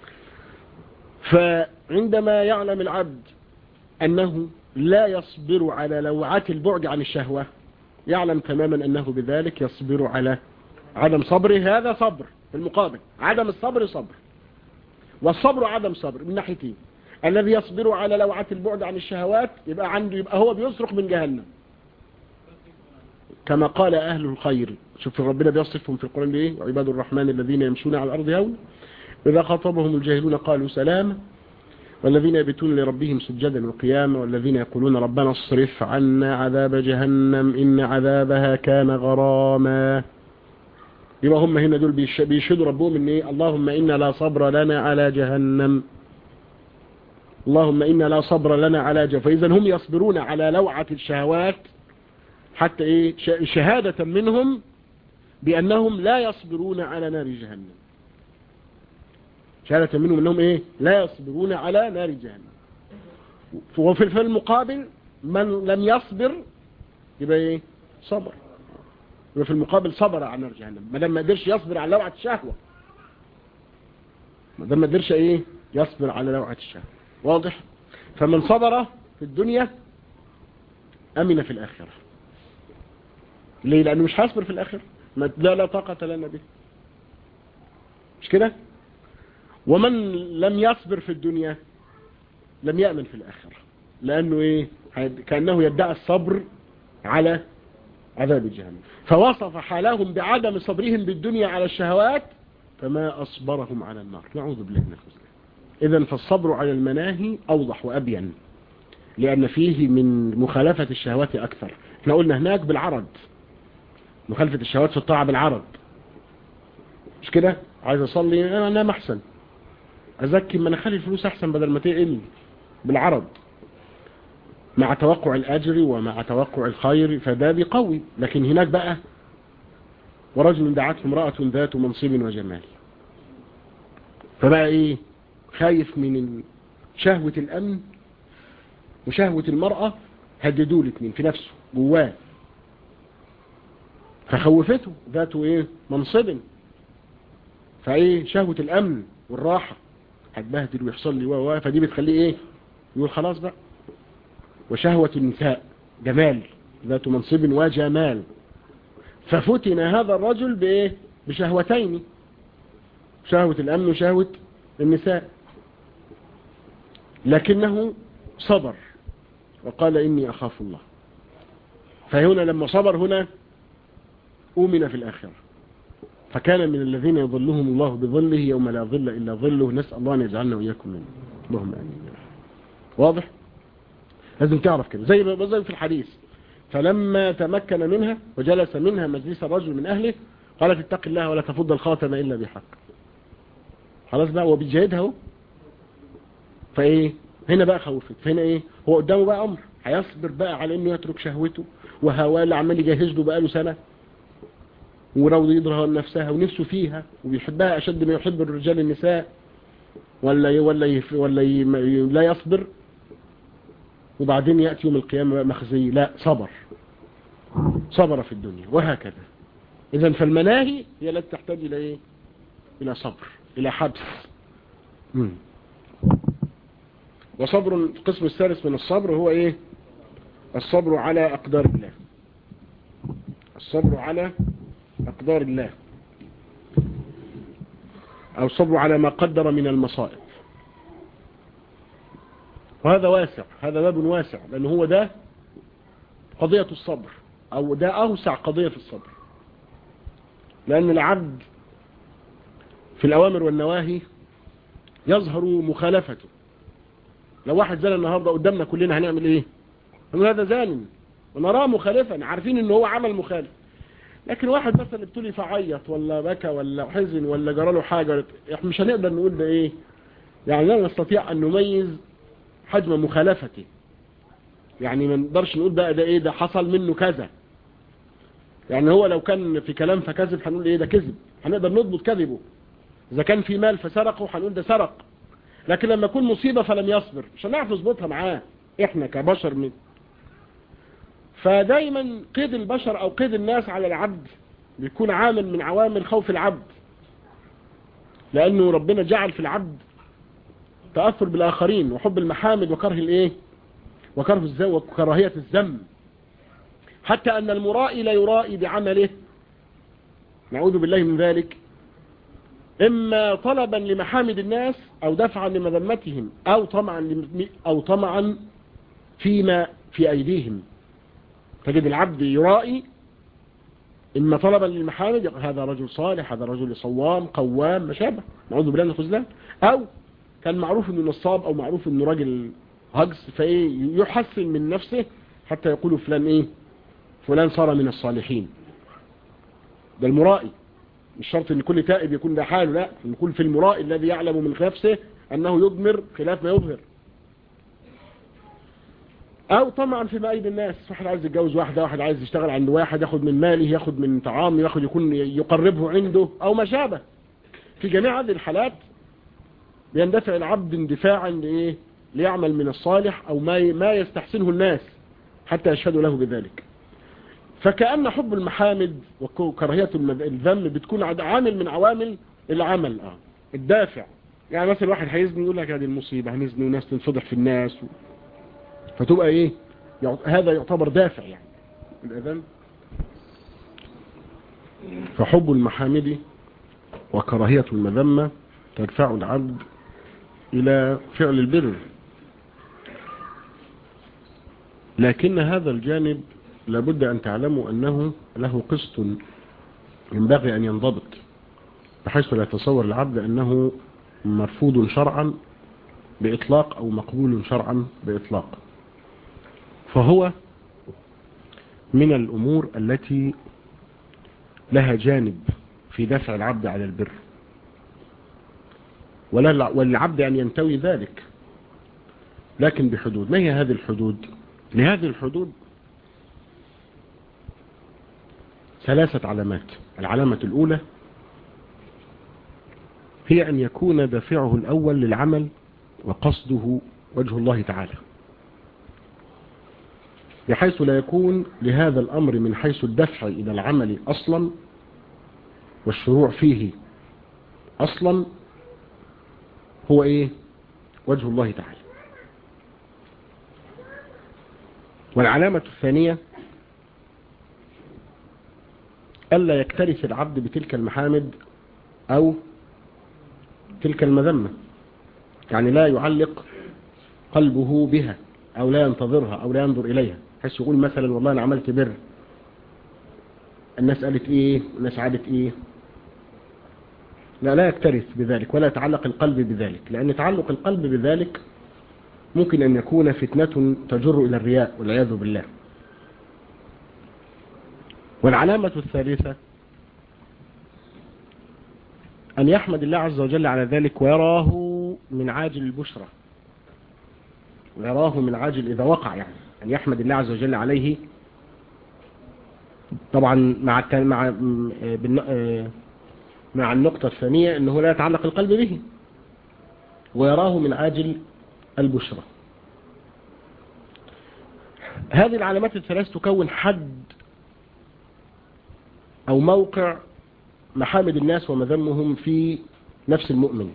فعندما يعلم العبد أنه لا يصبر على لوعات البعد عن الشهوة يعلم تماما أنه بذلك يصبر على عدم صبره هذا صبر في المقابل عدم الصبر صبر والصبر عدم صبر من ناحيتين الذي يصبر على لوعات البعد عن الشهوات يبقى عنده يبقى هو بيصرخ من جهنم كما قال أهل الخير شوف ربنا بيصفهم في القرآن بإيه وعباد الرحمن الذين يمشون على الأرض هون إذا خاطبهم الجاهلون قالوا سلام والذين يبتون لربهم سجدا وقياما والذين يقولون ربنا اصرف عنا عذاب جهنم إن عذابها كان غراما يبقى هم هنا دول بيشهدوا ربهم ان ايه اللهم إنا لا صبر لنا على جهنم اللهم إنا لا صبر لنا على جهنم فإذا هم يصبرون على لوعة الشهوات حتى ايه شهادة منهم بأنهم لا يصبرون على نار جهنم شهادة منهم أنهم إيه لا يصبرون على نار جهنم وفي المقابل من لم يصبر يبقى إيه صبر يبقى في المقابل صبر على نار جهنم ما دام ما قدرش يصبر على لوعة الشهوة ما دام ما قدرش إيه يصبر على لوعة الشهوة واضح فمن صبر في الدنيا أمن في الآخرة ليه لأنه مش هيصبر في الآخرة لا لا طاقة لنا به مش كده ومن لم يصبر في الدنيا لم يأمن في الآخرة لأنه إيه كأنه يدعي الصبر على عذاب جهنم فوصف حالهم بعدم صبرهم بالدنيا على الشهوات فما أصبرهم على النار نعوذ بالله من الخزلان إذا فالصبر على المناهي أوضح وأبين لأن فيه من مخالفة الشهوات أكثر احنا قلنا هناك بالعرض مخالفة الشهوات في الطاعة بالعرض مش كده عايز أصلي أنا أنام أحسن أزكي ما أنا أخلي الفلوس أحسن بدل ما تقل بالعرض مع توقع الأجر ومع توقع الخير فده بيقوي لكن هناك بقى ورجل دعته امرأة ذات منصب وجمال فبقى إيه خايف من شهوة الأمن وشهوة المرأة هددوه الاثنين في نفسه جواه فخوفته ذاته ايه منصب فايه شهوة الامن والراحة هتبهدل ويحصل لي و فدي بتخليه ايه يقول خلاص بقى وشهوة النساء جمال ذات منصب وجمال ففتن هذا الرجل بايه بشهوتين شهوة الامن وشهوة النساء لكنه صبر وقال إني أخاف الله فهنا لما صبر هنا أؤمن في الآخرة فكان من الذين يظلهم الله بظله يوم لا ظل إلا ظله نسأل الله أن يجعلنا وإياكم منه اللهم آمين واضح لازم تعرف كده زي زي في الحديث فلما تمكن منها وجلس منها مجلس الرجل من أهله قالت اتق الله ولا تفض الخاتم إلا بحق خلاص بقى وبيجاهدها اهو فايه هنا بقى خوفت فهنا ايه هو قدامه بقى امر هيصبر بقى على انه يترك شهوته وهواه اللي عمال يجهز له بقاله سنه وراضي يضرها نفسها ونفسه فيها وبيحبها اشد ما يحب الرجال النساء ولا ولا يف ولا ي... لا يصبر وبعدين ياتي يوم القيامه مخزي لا صبر صبر في الدنيا وهكذا اذا فالمناهي هي التي تحتاج الى ايه الى صبر الى حبس مم. وصبر القسم الثالث من الصبر هو ايه الصبر على اقدار الله الصبر على اقدار الله او الصبر على ما قدر من المصائب وهذا واسع هذا باب واسع لان هو ده قضية الصبر او ده اوسع قضية في الصبر لان العبد في الاوامر والنواهي يظهر مخالفته لو واحد زال النهاردة قدامنا كلنا هنعمل ايه نقول هذا زان ونراه مخالفا عارفين ان هو عمل مخالف لكن واحد مثلا ابتلي فعيط ولا بكى ولا حزن ولا جرى له حاجة احنا مش هنقدر نقول ده ايه يعني لا نستطيع ان نميز حجم مخالفته يعني ما نقدرش نقول بقى ده ايه ده حصل منه كذا يعني هو لو كان في كلام فكذب هنقول ايه ده كذب هنقدر نضبط كذبه اذا كان في مال فسرقه هنقول ده سرق لكن لما يكون مصيبة فلم يصبر مش هنعرف نظبطها معاه احنا كبشر من فدايما قيد البشر او قيد الناس على العبد بيكون عامل من عوامل خوف العبد لانه ربنا جعل في العبد تأثر بالاخرين وحب المحامد وكره الايه وكره الزو وكراهية الذم حتى ان المرائي لا يرائي بعمله نعوذ بالله من ذلك إما طلبا لمحامد الناس أو دفعا لمذمتهم أو طمعا أو طمعا فيما في أيديهم تجد العبد يرائي إما طلبا للمحامد هذا رجل صالح هذا رجل صوام قوام ما شابه نعوذ بالله من الخذلان أو كان معروف أنه نصاب أو معروف أنه راجل هجس فإيه يحسن من نفسه حتى يقولوا فلان إيه فلان صار من الصالحين ده المرائي مش شرط ان كل تائب يكون ده حاله لا نقول في المرائي الذي يعلم من نفسه انه يضمر خلاف ما يظهر او طمعا في مأيد الناس واحد عايز يتجوز واحدة واحد عايز يشتغل عند واحد ياخد من ماله ياخد من طعامه ياخد يكون يقربه عنده او ما شابه في جميع هذه الحالات بيندفع العبد اندفاعا لايه ليعمل من الصالح او ما ما يستحسنه الناس حتى يشهدوا له بذلك فكأن حب المحامد وكراهية الذم بتكون عامل من عوامل العمل اه الدافع يعني مثلا واحد هيزني يقول لك هذه المصيبة هنزني وناس تنفضح في الناس و... فتبقى ايه هذا يعتبر دافع يعني الأذن فحب المحامد وكراهية المذمة تدفع العبد إلى فعل البر لكن هذا الجانب لابد أن تعلموا أنه له قسط ينبغي أن ينضبط بحيث لا يتصور العبد أنه مرفوض شرعا بإطلاق أو مقبول شرعا بإطلاق فهو من الأمور التي لها جانب في دفع العبد على البر وللعبد أن ينتوي ذلك لكن بحدود ما هي هذه الحدود لهذه الحدود ثلاثة علامات العلامة الأولى هي أن يكون دافعه الأول للعمل وقصده وجه الله تعالى بحيث لا يكون لهذا الأمر من حيث الدفع إلى العمل أصلا والشروع فيه أصلا هو إيه وجه الله تعالى والعلامة الثانية ألا يكترث العبد بتلك المحامد أو تلك المذمة يعني لا يعلق قلبه بها أو لا ينتظرها أو لا ينظر إليها حيث يقول مثلا والله أنا عملت بر الناس قالت إيه الناس عادت إيه لا لا يكترث بذلك ولا يتعلق القلب بذلك لأن تعلق القلب بذلك ممكن أن يكون فتنة تجر إلى الرياء والعياذ بالله والعلامة الثالثة أن يحمد الله عز وجل على ذلك ويراه من عاجل البشرى ويراه من عاجل إذا وقع يعني أن يحمد الله عز وجل عليه طبعا مع الت- مع م- آه، بالن- آه، مع النقطة الثانية أنه لا يتعلق القلب به ويراه من عاجل البشرى هذه العلامات الثلاث تكون حد أو موقع محامد الناس ومذمهم في نفس المؤمن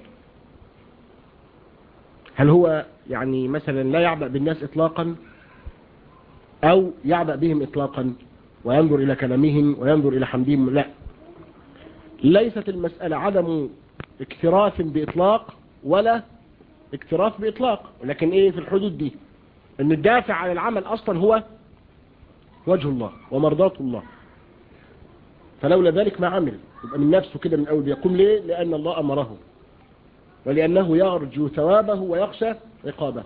هل هو يعني مثلا لا يعبأ بالناس إطلاقا أو يعبأ بهم إطلاقا وينظر إلى كلامهم وينظر إلى حمدهم لا ليست المسألة عدم اكتراث بإطلاق ولا اكتراث بإطلاق لكن إيه في الحدود دي ان الدافع عن العمل أصلا هو وجه الله ومرضاة الله فلولا ذلك ما عمل يبقى من نفسه كده من أول يقوم ليه لأن الله أمره ولأنه يرجو ثوابه ويخشى عقابه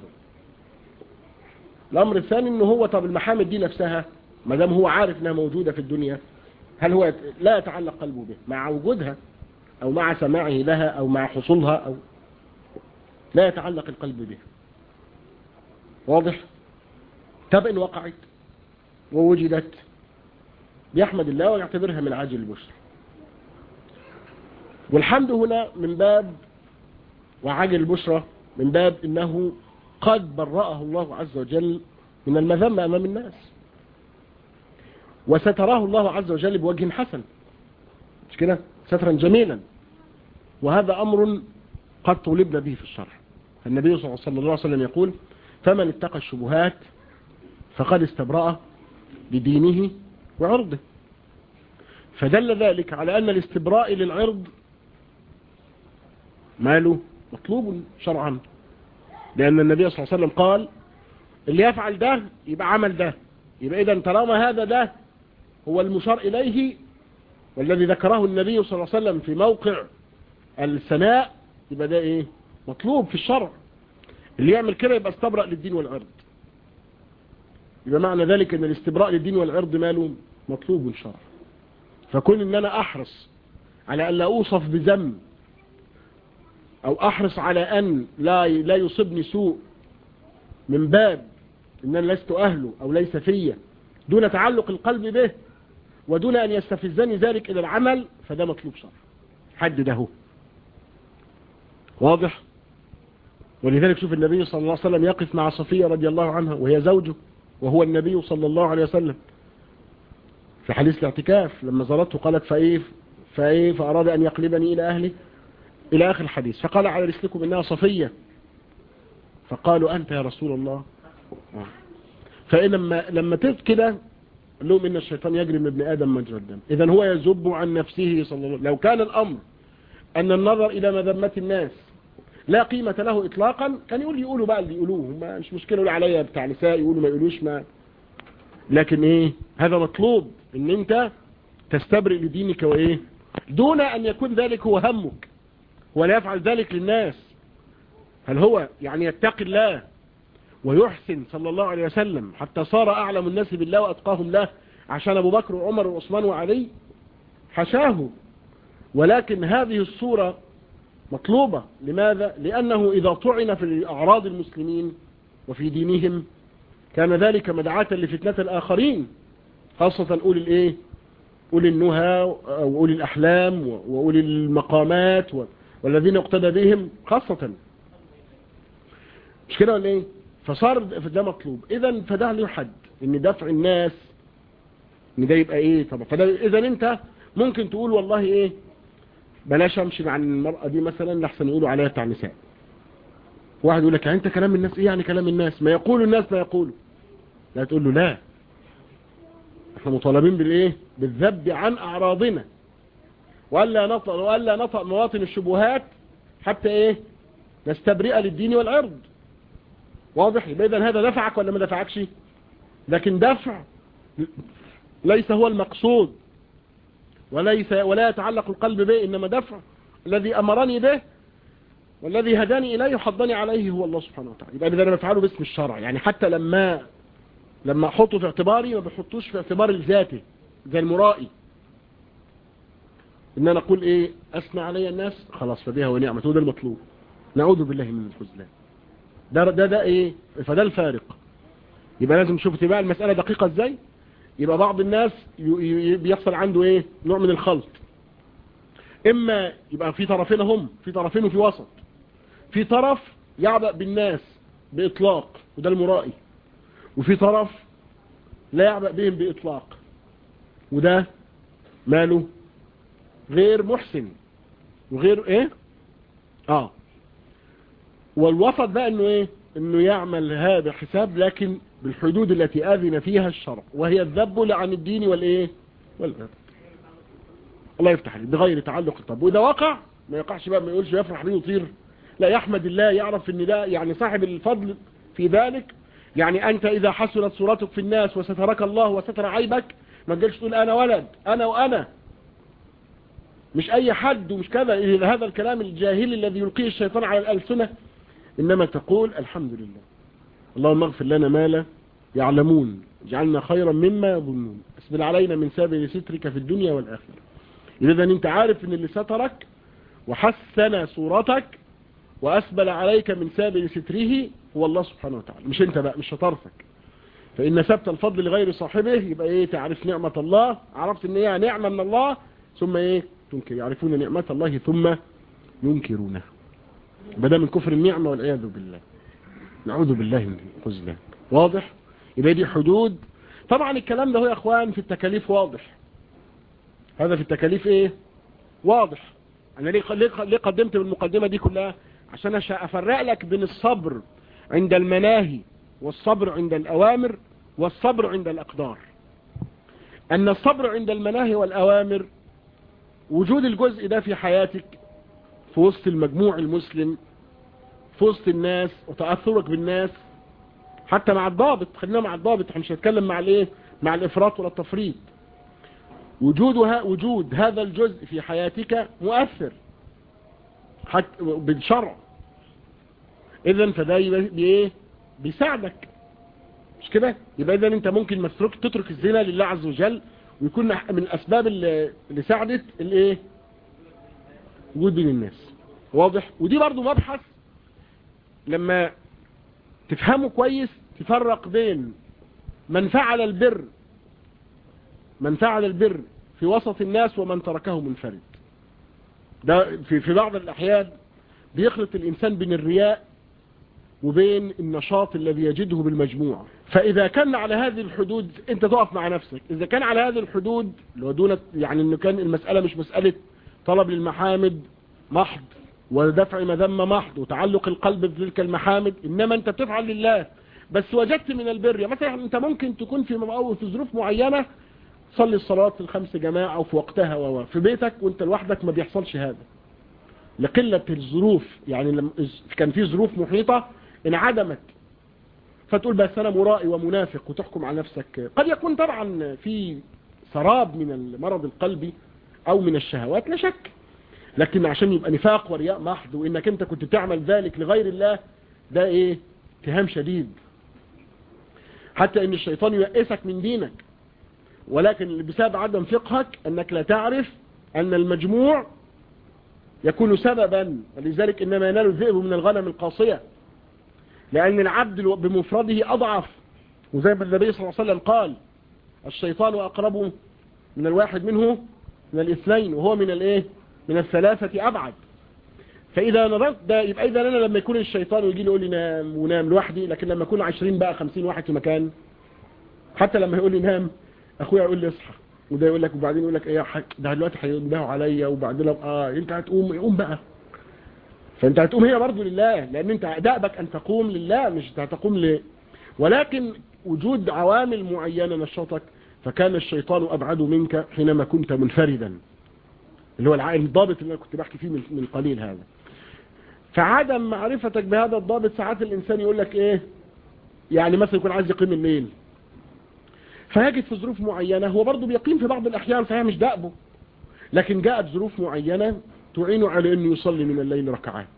الأمر الثاني أنه هو طب المحامد دي نفسها ما دام هو عارف أنها موجودة في الدنيا هل هو يت- لا يتعلق قلبه به مع وجودها أو مع سماعه لها أو مع حصولها أو لا يتعلق القلب بها واضح طب إن وقعت ووجدت بيحمد الله ويعتبرها من عاجل البشر والحمد هنا من باب وعاجل البشرى من باب انه قد برأه الله عز وجل من المذمة امام الناس وستراه الله عز وجل بوجه حسن مش كده سترا جميلا وهذا امر قد طولبنا به في الشرح النبي صلى الله عليه وسلم يقول فمن اتقى الشبهات فقد استبرأ بدينه وعرضه فدل ذلك على أن الاستبراء للعرض ماله مطلوب شرعا لأن النبي صلى الله عليه وسلم قال اللي يفعل ده يبقى عمل ده يبقى إذا طالما هذا ده هو المشار إليه والذي ذكره النبي صلى الله عليه وسلم في موقع السناء يبقى ده إيه مطلوب في الشرع اللي يعمل كده يبقى استبرأ للدين والعرض يبقى معنى ذلك ان الاستبراء للدين والعرض ماله مطلوب شرعا فكون ان انا احرص على ان لا اوصف بذنب او احرص على ان لا لا يصيبني سوء من باب ان انا لست اهله او ليس فيا دون تعلق القلب به ودون ان يستفزني ذلك الى العمل فده مطلوب شرعا حد ده هو واضح ولذلك شوف النبي صلى الله عليه وسلم يقف مع صفية رضي الله عنها وهي زوجه وهو النبي صلى الله عليه وسلم في حديث الاعتكاف لما زارته قالت فايه فايه فأراد أن يقلبني إلى أهلي إلى آخر الحديث فقال على رسلكم إنها صفية فقالوا أنت يا رسول الله فإن لما لما تذ كده قال لهم إن الشيطان يجري من ابن آدم مجرى الدم إذا هو يذب عن نفسه صلى الله عليه وسلم لو كان الأمر أن النظر إلى مذمة الناس لا قيمة له إطلاقا كان يقول يقولوا بقى اللي يقولوه ما مش مشكلة يقولوا عليا بتاع نساء يقولوا ما يقولوش ما لكن إيه هذا مطلوب إن أنت تستبرئ لدينك وإيه دون أن يكون ذلك هو همك ولا يفعل ذلك للناس هل هو يعني يتقي الله ويحسن صلى الله عليه وسلم حتى صار أعلم الناس بالله وأتقاهم له عشان أبو بكر وعمر وعثمان وعلي حشاه ولكن هذه الصورة مطلوبة لماذا؟ لأنه إذا طعن في أعراض المسلمين وفي دينهم كان ذلك مدعاة لفتنة الآخرين خاصة أولي الإيه؟ أولي النهى وأولي الأحلام وأولي المقامات والذين يقتدى بهم خاصة مش كده ولا إيه؟ فصار ده مطلوب إذا فده له حد إن دفع الناس إن ده يبقى إيه طبعا فده إذا أنت ممكن تقول والله إيه بلاش امشي مع المرأة دي مثلا لحسن يقولوا عليها بتاع نساء واحد يقول لك يعني انت كلام الناس ايه يعني كلام الناس ما يقول الناس ما يقولوا لا تقول له لا احنا مطالبين بالايه بالذب عن اعراضنا والا نطأ والا نطأ مواطن الشبهات حتى ايه نستبرئ للدين والعرض واضح يبقى اذا هذا دفعك ولا ما دفعكش لكن دفع ليس هو المقصود وليس ولا يتعلق القلب به إنما دفع الذي أمرني به والذي هداني إليه وحضني عليه هو الله سبحانه وتعالى يبقى إذا أنا بفعله باسم الشرع يعني حتى لما لما أحطه في اعتباري ما بحطوش في اعتبار الذاتي زي المرائي إن أنا أقول إيه أسمع علي الناس خلاص فبها ونعمة وده المطلوب نعوذ بالله من الخذلان ده ده ده ايه فده الفارق يبقى لازم نشوف تبقى المسألة دقيقة ازاي يبقى بعض الناس بيحصل عنده ايه نوع من الخلط اما يبقى في طرفين هم في طرفين وفي وسط في طرف يعبأ بالناس بإطلاق وده المرائي وفي طرف لا يعبأ بهم بإطلاق وده ماله غير محسن وغير ايه اه والوسط بقى انه ايه انه يعمل هذا حساب لكن بالحدود التي اذن فيها الشرع وهي الذب عن الدين والايه والغير الله يفتح عليك بغير تعلق الطب واذا وقع ما يقعش بقى ما يقولش يفرح بيه ويطير لا يحمد الله يعرف ان ده يعني صاحب الفضل في ذلك يعني انت اذا حسنت صورتك في الناس وسترك الله وستر عيبك ما تجيش تقول انا ولد انا وانا مش اي حد ومش كذا هذا الكلام الجاهلي الذي يلقيه الشيطان على الالسنه انما تقول الحمد لله اللهم اغفر لنا ما لا يعلمون اجعلنا خيرا مما يظنون اسبل علينا من سابل سترك في الدنيا والاخره اذا انت عارف ان اللي سترك وحسن صورتك واسبل عليك من سابل ستره هو الله سبحانه وتعالى مش انت بقى مش شطارتك فان سبت الفضل لغير صاحبه يبقى ايه تعرف نعمة الله عرفت ان هي نعمة من الله ثم ايه تنكر يعرفون نعمة الله ثم ينكرونها بدأ من كفر النعمة والعياذ بالله نعوذ بالله من الخذلان واضح يبقى دي حدود طبعا الكلام ده هو يا اخوان في التكاليف واضح هذا في التكاليف ايه واضح انا ليه ليه قدمت بالمقدمة دي كلها عشان افرق لك بين الصبر عند المناهي والصبر عند الأوامر والصبر عند الأقدار أن الصبر عند المناهي والأوامر وجود الجزء ده في حياتك في وسط المجموع المسلم في وسط الناس وتأثرك بالناس حتى مع الضابط خلينا مع الضابط احنا مش هنتكلم مع الايه مع الافراط ولا التفريط وجودها وجود هذا الجزء في حياتك مؤثر حتى بالشرع اذا فده بايه بيساعدك مش كده يبقى اذا انت ممكن مسروك تترك الزنا لله عز وجل ويكون من الاسباب اللي, اللي ساعدت الايه وجود بين الناس واضح ودي برضو مبحث لما تفهمه كويس تفرق بين من فعل البر من فعل البر في وسط الناس ومن تركه منفرد ده في في بعض الاحيان بيخلط الانسان بين الرياء وبين النشاط الذي يجده بالمجموع فإذا كان على هذه الحدود أنت تقف مع نفسك إذا كان على هذه الحدود لو دون يعني أنه كان المسألة مش مسألة طلب للمحامد محض ودفع مذمة محض وتعلق القلب بتلك المحامد إنما أنت بتفعل لله بس وجدت من البر يعني مثلا أنت ممكن تكون في في ظروف معينة تصلي الصلاة الخمس جماعة وفي وقتها و في بيتك وانت لوحدك ما بيحصلش هذا لقلة الظروف يعني لما كان في ظروف محيطة انعدمت فتقول بس انا مرائي ومنافق وتحكم على نفسك قد يكون طبعا في سراب من المرض القلبي او من الشهوات لا شك لكن عشان يبقى نفاق ورياء محض وانك انت كنت تعمل ذلك لغير الله ده ايه اتهام شديد حتى ان الشيطان ييأسك من دينك ولكن بسبب عدم فقهك انك لا تعرف ان المجموع يكون سببا ولذلك انما ينال الذئب من الغنم القاصية لأن العبد بمفرده أضعف وزي ما النبي صلى الله عليه وسلم قال الشيطان أقرب من الواحد منه من الاثنين وهو من الايه من الثلاثة أبعد فإذا نظرت ده يبقى إذا أنا لما يكون الشيطان ويجي لي يقول لي نام ونام لوحدي لكن لما يكون 20 بقى 50 واحد في مكان حتى لما يقول لي نام أخويا يقول لي اصحى وده يقول لك وبعدين يقول لك ايه ده دلوقتي هينبهوا عليا وبعدين اه انت هتقوم قوم بقى فانت هتقوم هي برضه لله لان انت دأبك ان تقوم لله مش هتقوم ل ولكن وجود عوامل معينة نشطك فكان الشيطان ابعد منك حينما كنت منفردا اللي هو العائل الضابط اللي انا كنت بحكي فيه من قليل هذا فعدم معرفتك بهذا الضابط ساعات الانسان يقول لك ايه يعني مثلا يكون عايز يقيم الليل فيجد في ظروف معينة هو برضه بيقيم في بعض الاحيان فهي مش دأبه لكن جاءت ظروف معينة تعينه على انه يصلي من الليل ركعات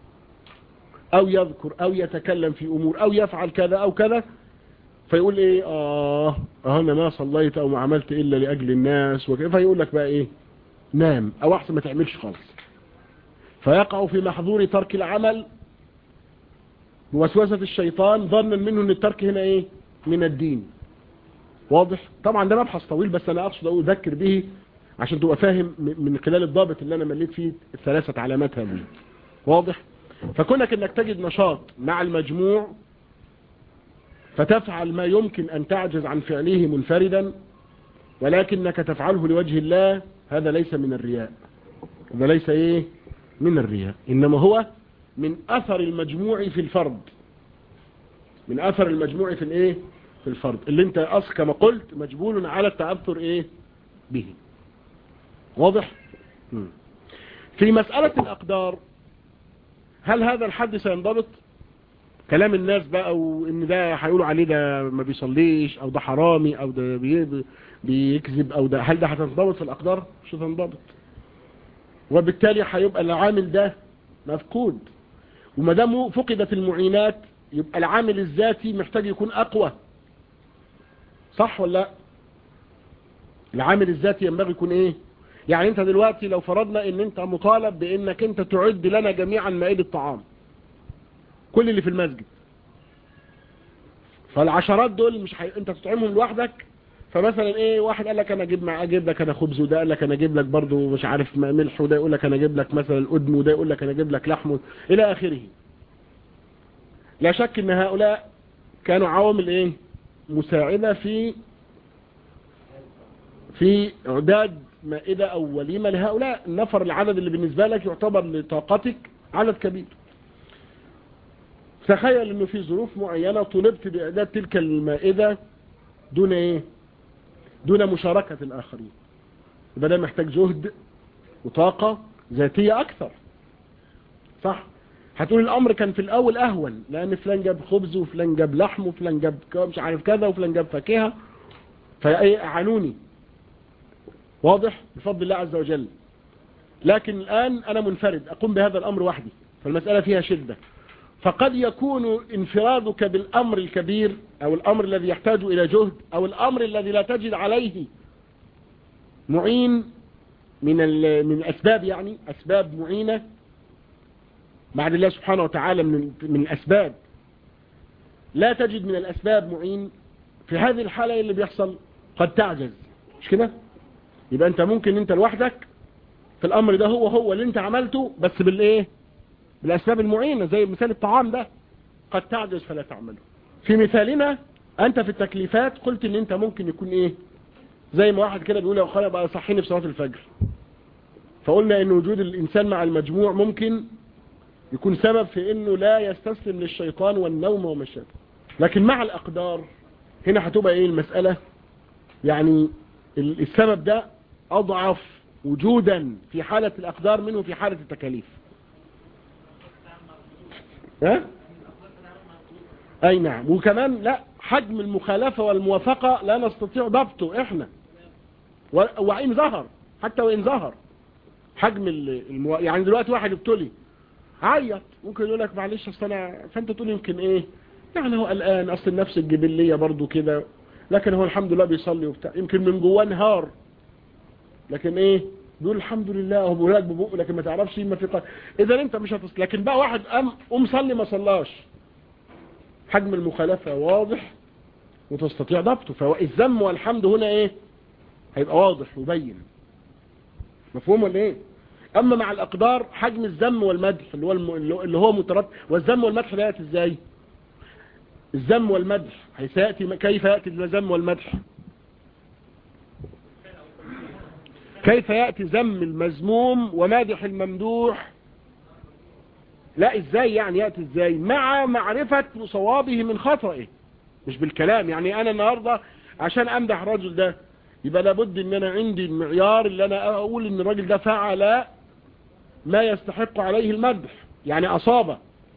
او يذكر او يتكلم في امور او يفعل كذا او كذا فيقول ايه اه انا ما صليت او ما عملت الا لاجل الناس وكيف فيقول لك بقى ايه نام او احسن ما تعملش خالص فيقع في محظور ترك العمل بوسوسة الشيطان ظنا منه ان الترك هنا ايه من الدين واضح طبعا ده مبحث طويل بس انا اقصد اقول اذكر به عشان تبقى فاهم من خلال الضابط اللي انا مليت فيه الثلاثة علامات هذه واضح فكونك انك تجد نشاط مع المجموع فتفعل ما يمكن ان تعجز عن فعله منفردا ولكنك تفعله لوجه الله هذا ليس من الرياء هذا ليس ايه من الرياء انما هو من اثر المجموع في الفرد من اثر المجموع في الايه في الفرد اللي انت اصل كما قلت مجبول على التأثر ايه به واضح في مسألة الاقدار هل هذا الحد سينضبط كلام الناس بقى وان ده هيقولوا عليه ده ما بيصليش او ده حرامي او ده بي بيكذب او ده هل ده هتنضبط في الاقدار مش هتنضبط وبالتالي هيبقى العامل ده مفقود وما دام فقدت المعينات يبقى العامل الذاتي محتاج يكون اقوى صح ولا لا العامل الذاتي ينبغي يكون ايه يعني انت دلوقتي لو فرضنا ان انت مطالب بانك انت تعد لنا جميعا مائدة طعام كل اللي في المسجد فالعشرات دول مش حي... انت تطعمهم لوحدك فمثلا ايه واحد قال لك انا اجيب مع اجيب لك انا خبز وده قال لك انا اجيب لك برضه مش عارف ملح وده يقول لك انا اجيب لك مثلا قدم وده يقول لك انا اجيب لك لحم الى اخره لا شك ان هؤلاء كانوا عوامل ايه مساعدة في في اعداد مائدة او وليمة لهؤلاء النفر العدد اللي بالنسبة لك يعتبر لطاقتك عدد كبير تخيل انه في ظروف معينة طلبت باعداد تلك المائدة دون ايه دون مشاركة الاخرين يبقى ده محتاج جهد وطاقة ذاتية اكثر صح هتقول الامر كان في الاول اهون لان فلان جاب خبز وفلان جاب لحم وفلان جاب مش عارف كذا وفلان جاب فاكهة فاعانوني واضح بفضل الله عز وجل لكن الان انا منفرد اقوم بهذا الامر وحدي فالمسألة فيها شدة فقد يكون انفرادك بالامر الكبير او الامر الذي يحتاج الى جهد او الامر الذي لا تجد عليه معين من من الاسباب يعني اسباب معينة بعد الله سبحانه وتعالى من من الاسباب لا تجد من الاسباب معين في هذه الحالة اللي بيحصل قد تعجز مش كده يبقى انت ممكن انت لوحدك في الامر ده هو هو اللي انت عملته بس بالايه بالاسباب المعينة زي مثال الطعام ده قد تعجز فلا تعمله في مثالنا انت في التكليفات قلت ان انت ممكن يكون ايه زي ما واحد كده بيقول يا اخويا بقى صحيني في صلاة الفجر فقلنا ان وجود الانسان مع المجموع ممكن يكون سبب في انه لا يستسلم للشيطان والنوم وما شابه لكن مع الاقدار هنا هتبقى ايه المسألة يعني السبب ده اضعف وجودا في حالة الاقدار منه في حالة التكاليف ها اي نعم وكمان لا حجم المخالفة والموافقة لا نستطيع ضبطه احنا وإن ظهر حتى وإن ظهر حجم المو... يعني دلوقتي واحد ابتلي عيط ممكن يقول لك معلش اصل انا فانت تقول يمكن ايه يعني هو الان اصل النفس الجبلية برضو كده لكن هو الحمد لله بيصلي وبتاع يمكن من جواه انهار لكن ايه بيقول الحمد لله هو بيقول لك ببقه لكن ما تعرفش ما في قلب اذا انت مش هتصل لكن بقى واحد قام قوم صلي ما صلاش حجم المخالفة واضح وتستطيع ضبطه فالذم والحمد هنا ايه هيبقى واضح وبين مفهوم ولا ايه اما مع الاقدار حجم الذم والمدح اللي هو الم... اللي هو مترتب والذم والمدح ده ياتي ازاي الذم والمدح هيسياتي كيف ياتي الذم والمدح كيف ياتي ذم المذموم ومادح الممدوح لا ازاي يعني ياتي ازاي مع معرفة صوابه من خطئه مش بالكلام يعني انا النهاردة عشان امدح الرجل ده يبقى لابد ان انا عندي المعيار اللي انا اقول ان الراجل ده فعل ما يستحق عليه المدح يعني اصابه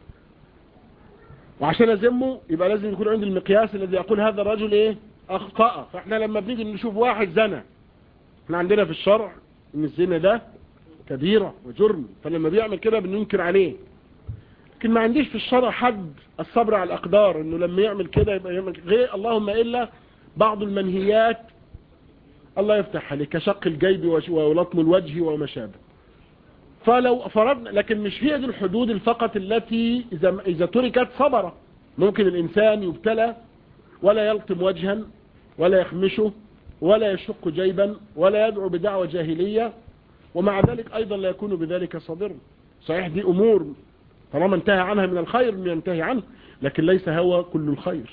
وعشان ازمه يبقى لازم يكون عندي المقياس الذي يقول هذا الرجل ايه اخطأ فاحنا لما بنيجي نشوف واحد زنى احنا عندنا في الشرع ان الزنا ده كبيرة وجرم فلما بيعمل كده بننكر عليه لكن ما عنديش في الشرع حد الصبر على الاقدار انه لما يعمل كده يبقى يعمل غير اللهم الا بعض المنهيات الله يفتح عليك كشق الجيب ولطم الوجه وما شابه فلو فرضنا لكن مش هي دي الحدود فقط التي إذا, إذا تركت صبر ممكن الإنسان يبتلى ولا يلطم وجها ولا يخمشه ولا يشق جيبا ولا يدعو بدعوة جاهلية ومع ذلك أيضا لا يكون بذلك صابرا صحيح دي أمور طالما انتهى عنها من الخير ينتهي عنه لكن ليس هو كل الخير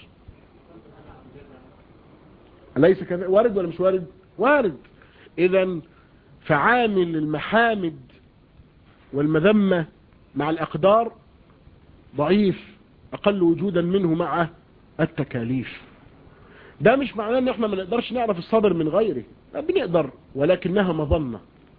ليس كذا وارد ولا مش وارد وارد اذا فعامل المحامد والمذمة مع الأقدار ضعيف أقل وجودا منه مع التكاليف ده مش معناه ان احنا ما نقدرش نعرف الصبر من غيره لا بنقدر ولكنها مظنة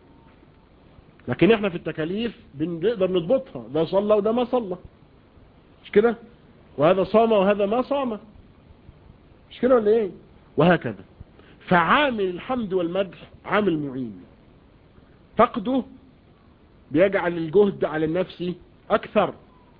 لكن احنا في التكاليف بنقدر نضبطها ده صلى وده ما صلى مش كده وهذا صام وهذا ما صام مش كده ولا ايه وهكذا فعامل الحمد والمدح عامل معين فقده بيجعل الجهد على النفس أكثر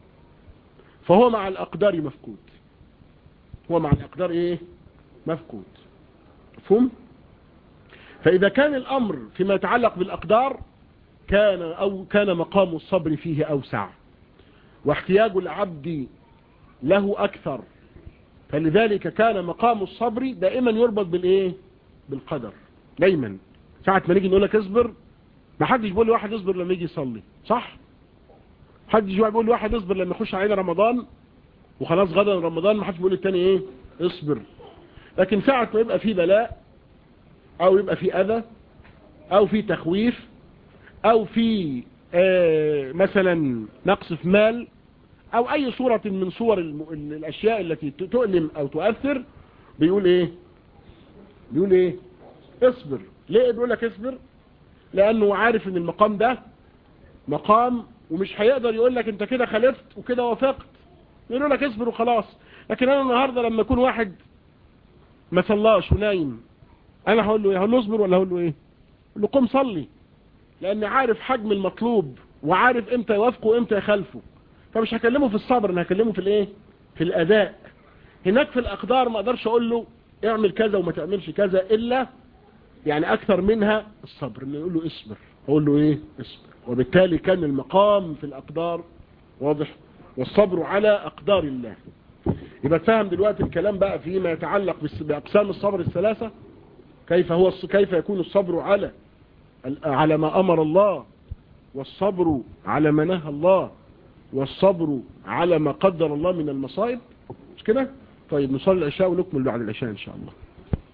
فهو مع الأقدار مفقود هو مع الأقدار إيه مفقود مفهوم فإذا كان الأمر فيما يتعلق بالأقدار كان أو كان مقام الصبر فيه أوسع واحتياج العبد له أكثر فلذلك كان مقام الصبر دائما يربط بالإيه بالقدر دايما ساعة ما نيجي نقول لك اصبر ما حدش بيقول لي واحد اصبر لما يجي يصلي صح حدش بيقول لي واحد اصبر لما يخش علينا رمضان وخلاص غدا رمضان ما حدش بيقول للتاني ايه اصبر لكن ساعة ما يبقى في بلاء او يبقى في اذى او في تخويف او في آه مثلا نقص في مال او اي صورة من صور الاشياء التي تؤلم او تؤثر بيقول ايه بيقول ايه اصبر ليه بيقول لك اصبر لانه عارف ان المقام ده مقام ومش هيقدر يقول لك انت كده خالفت وكده وافقت يقول لك اصبر وخلاص لكن انا النهاردة لما يكون واحد ما صلاش ونايم انا هقول له ايه هقول له اصبر ولا هقول له ايه هقول له قم صلي لان عارف حجم المطلوب وعارف امتى يوافقه وامتى يخالفه فمش هكلمه في الصبر انا هكلمه في الايه في الاداء هناك في الاقدار ما اقدرش اقول له اعمل كذا وما تعملش كذا الا يعني اكثر منها الصبر انه يقول له اصبر اقول له ايه اصبر وبالتالي كان المقام في الاقدار واضح والصبر على اقدار الله يبقى تفهم دلوقتي الكلام بقى فيما يتعلق باقسام الصبر الثلاثة كيف هو كيف يكون الصبر على على ما امر الله والصبر على ما نهى الله والصبر على ما قدر الله من المصائب مش كده طيب نصلي العشاء ونكمل بعد العشاء ان شاء الله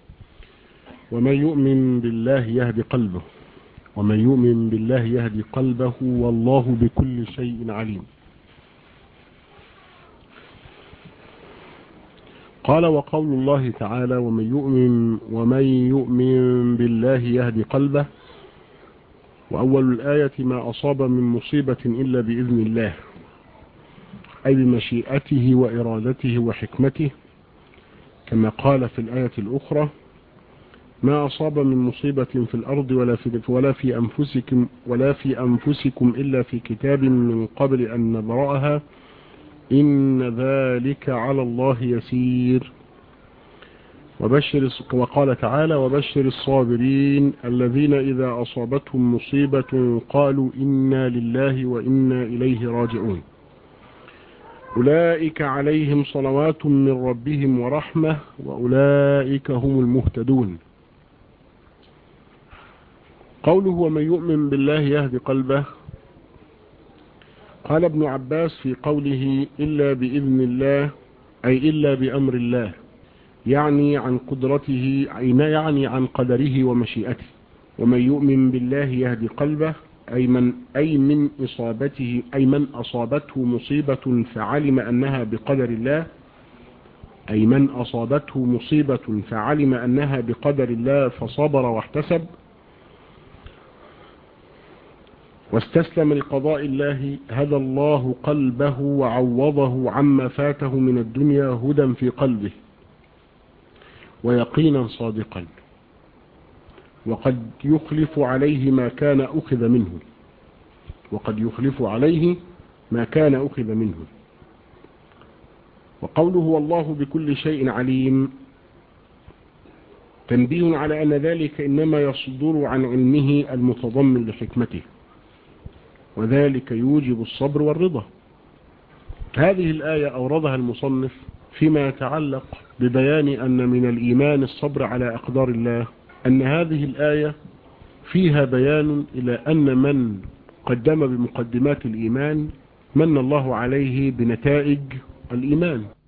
ومن يؤمن بالله يهدي قلبه ومن يؤمن بالله يهدي قلبه والله بكل شيء عليم قال وقول الله تعالى ومن يؤمن ومن يؤمن بالله يهدي قلبه وأول الآية ما أصاب من مصيبة إلا بإذن الله أي بمشيئته وإرادته وحكمته كما قال في الآية الأخرى ما أصاب من مصيبة في الأرض ولا في, ولا في أنفسكم ولا في أنفسكم إلا في كتاب من قبل أن نبرأها إن ذلك على الله يسير وبشر وقال تعالى وبشر الصابرين الذين إذا أصابتهم مصيبة قالوا إنا لله وإنا إليه راجعون أولئك عليهم صلوات من ربهم ورحمة وأولئك هم المهتدون قوله ومن يؤمن بالله يهدي قلبه قال ابن عباس في قوله إلا بإذن الله أي إلا بأمر الله يعني عن قدرته يعني عن قدره ومشيئته ومن يؤمن بالله يهدي قلبه أي من, أي من إصابته أي من أصابته مصيبة فعلم أنها بقدر الله أي من أصابته مصيبة فعلم أنها بقدر الله فصبر واحتسب واستسلم لقضاء الله هدى الله قلبه وعوضه عما فاته من الدنيا هدى في قلبه ويقينا صادقا وقد يخلف عليه ما كان أخذ منه وقد يخلف عليه ما كان أخذ منه وقوله والله بكل شيء عليم تنبيه على أن ذلك إنما يصدر عن علمه المتضمن لحكمته وذلك يوجب الصبر والرضا هذه الآية أوردها المصنف فيما يتعلق ببيان أن من الإيمان الصبر على أقدار الله أن هذه الآية فيها بيان إلى أن من قدم بمقدمات الإيمان من الله عليه بنتائج الإيمان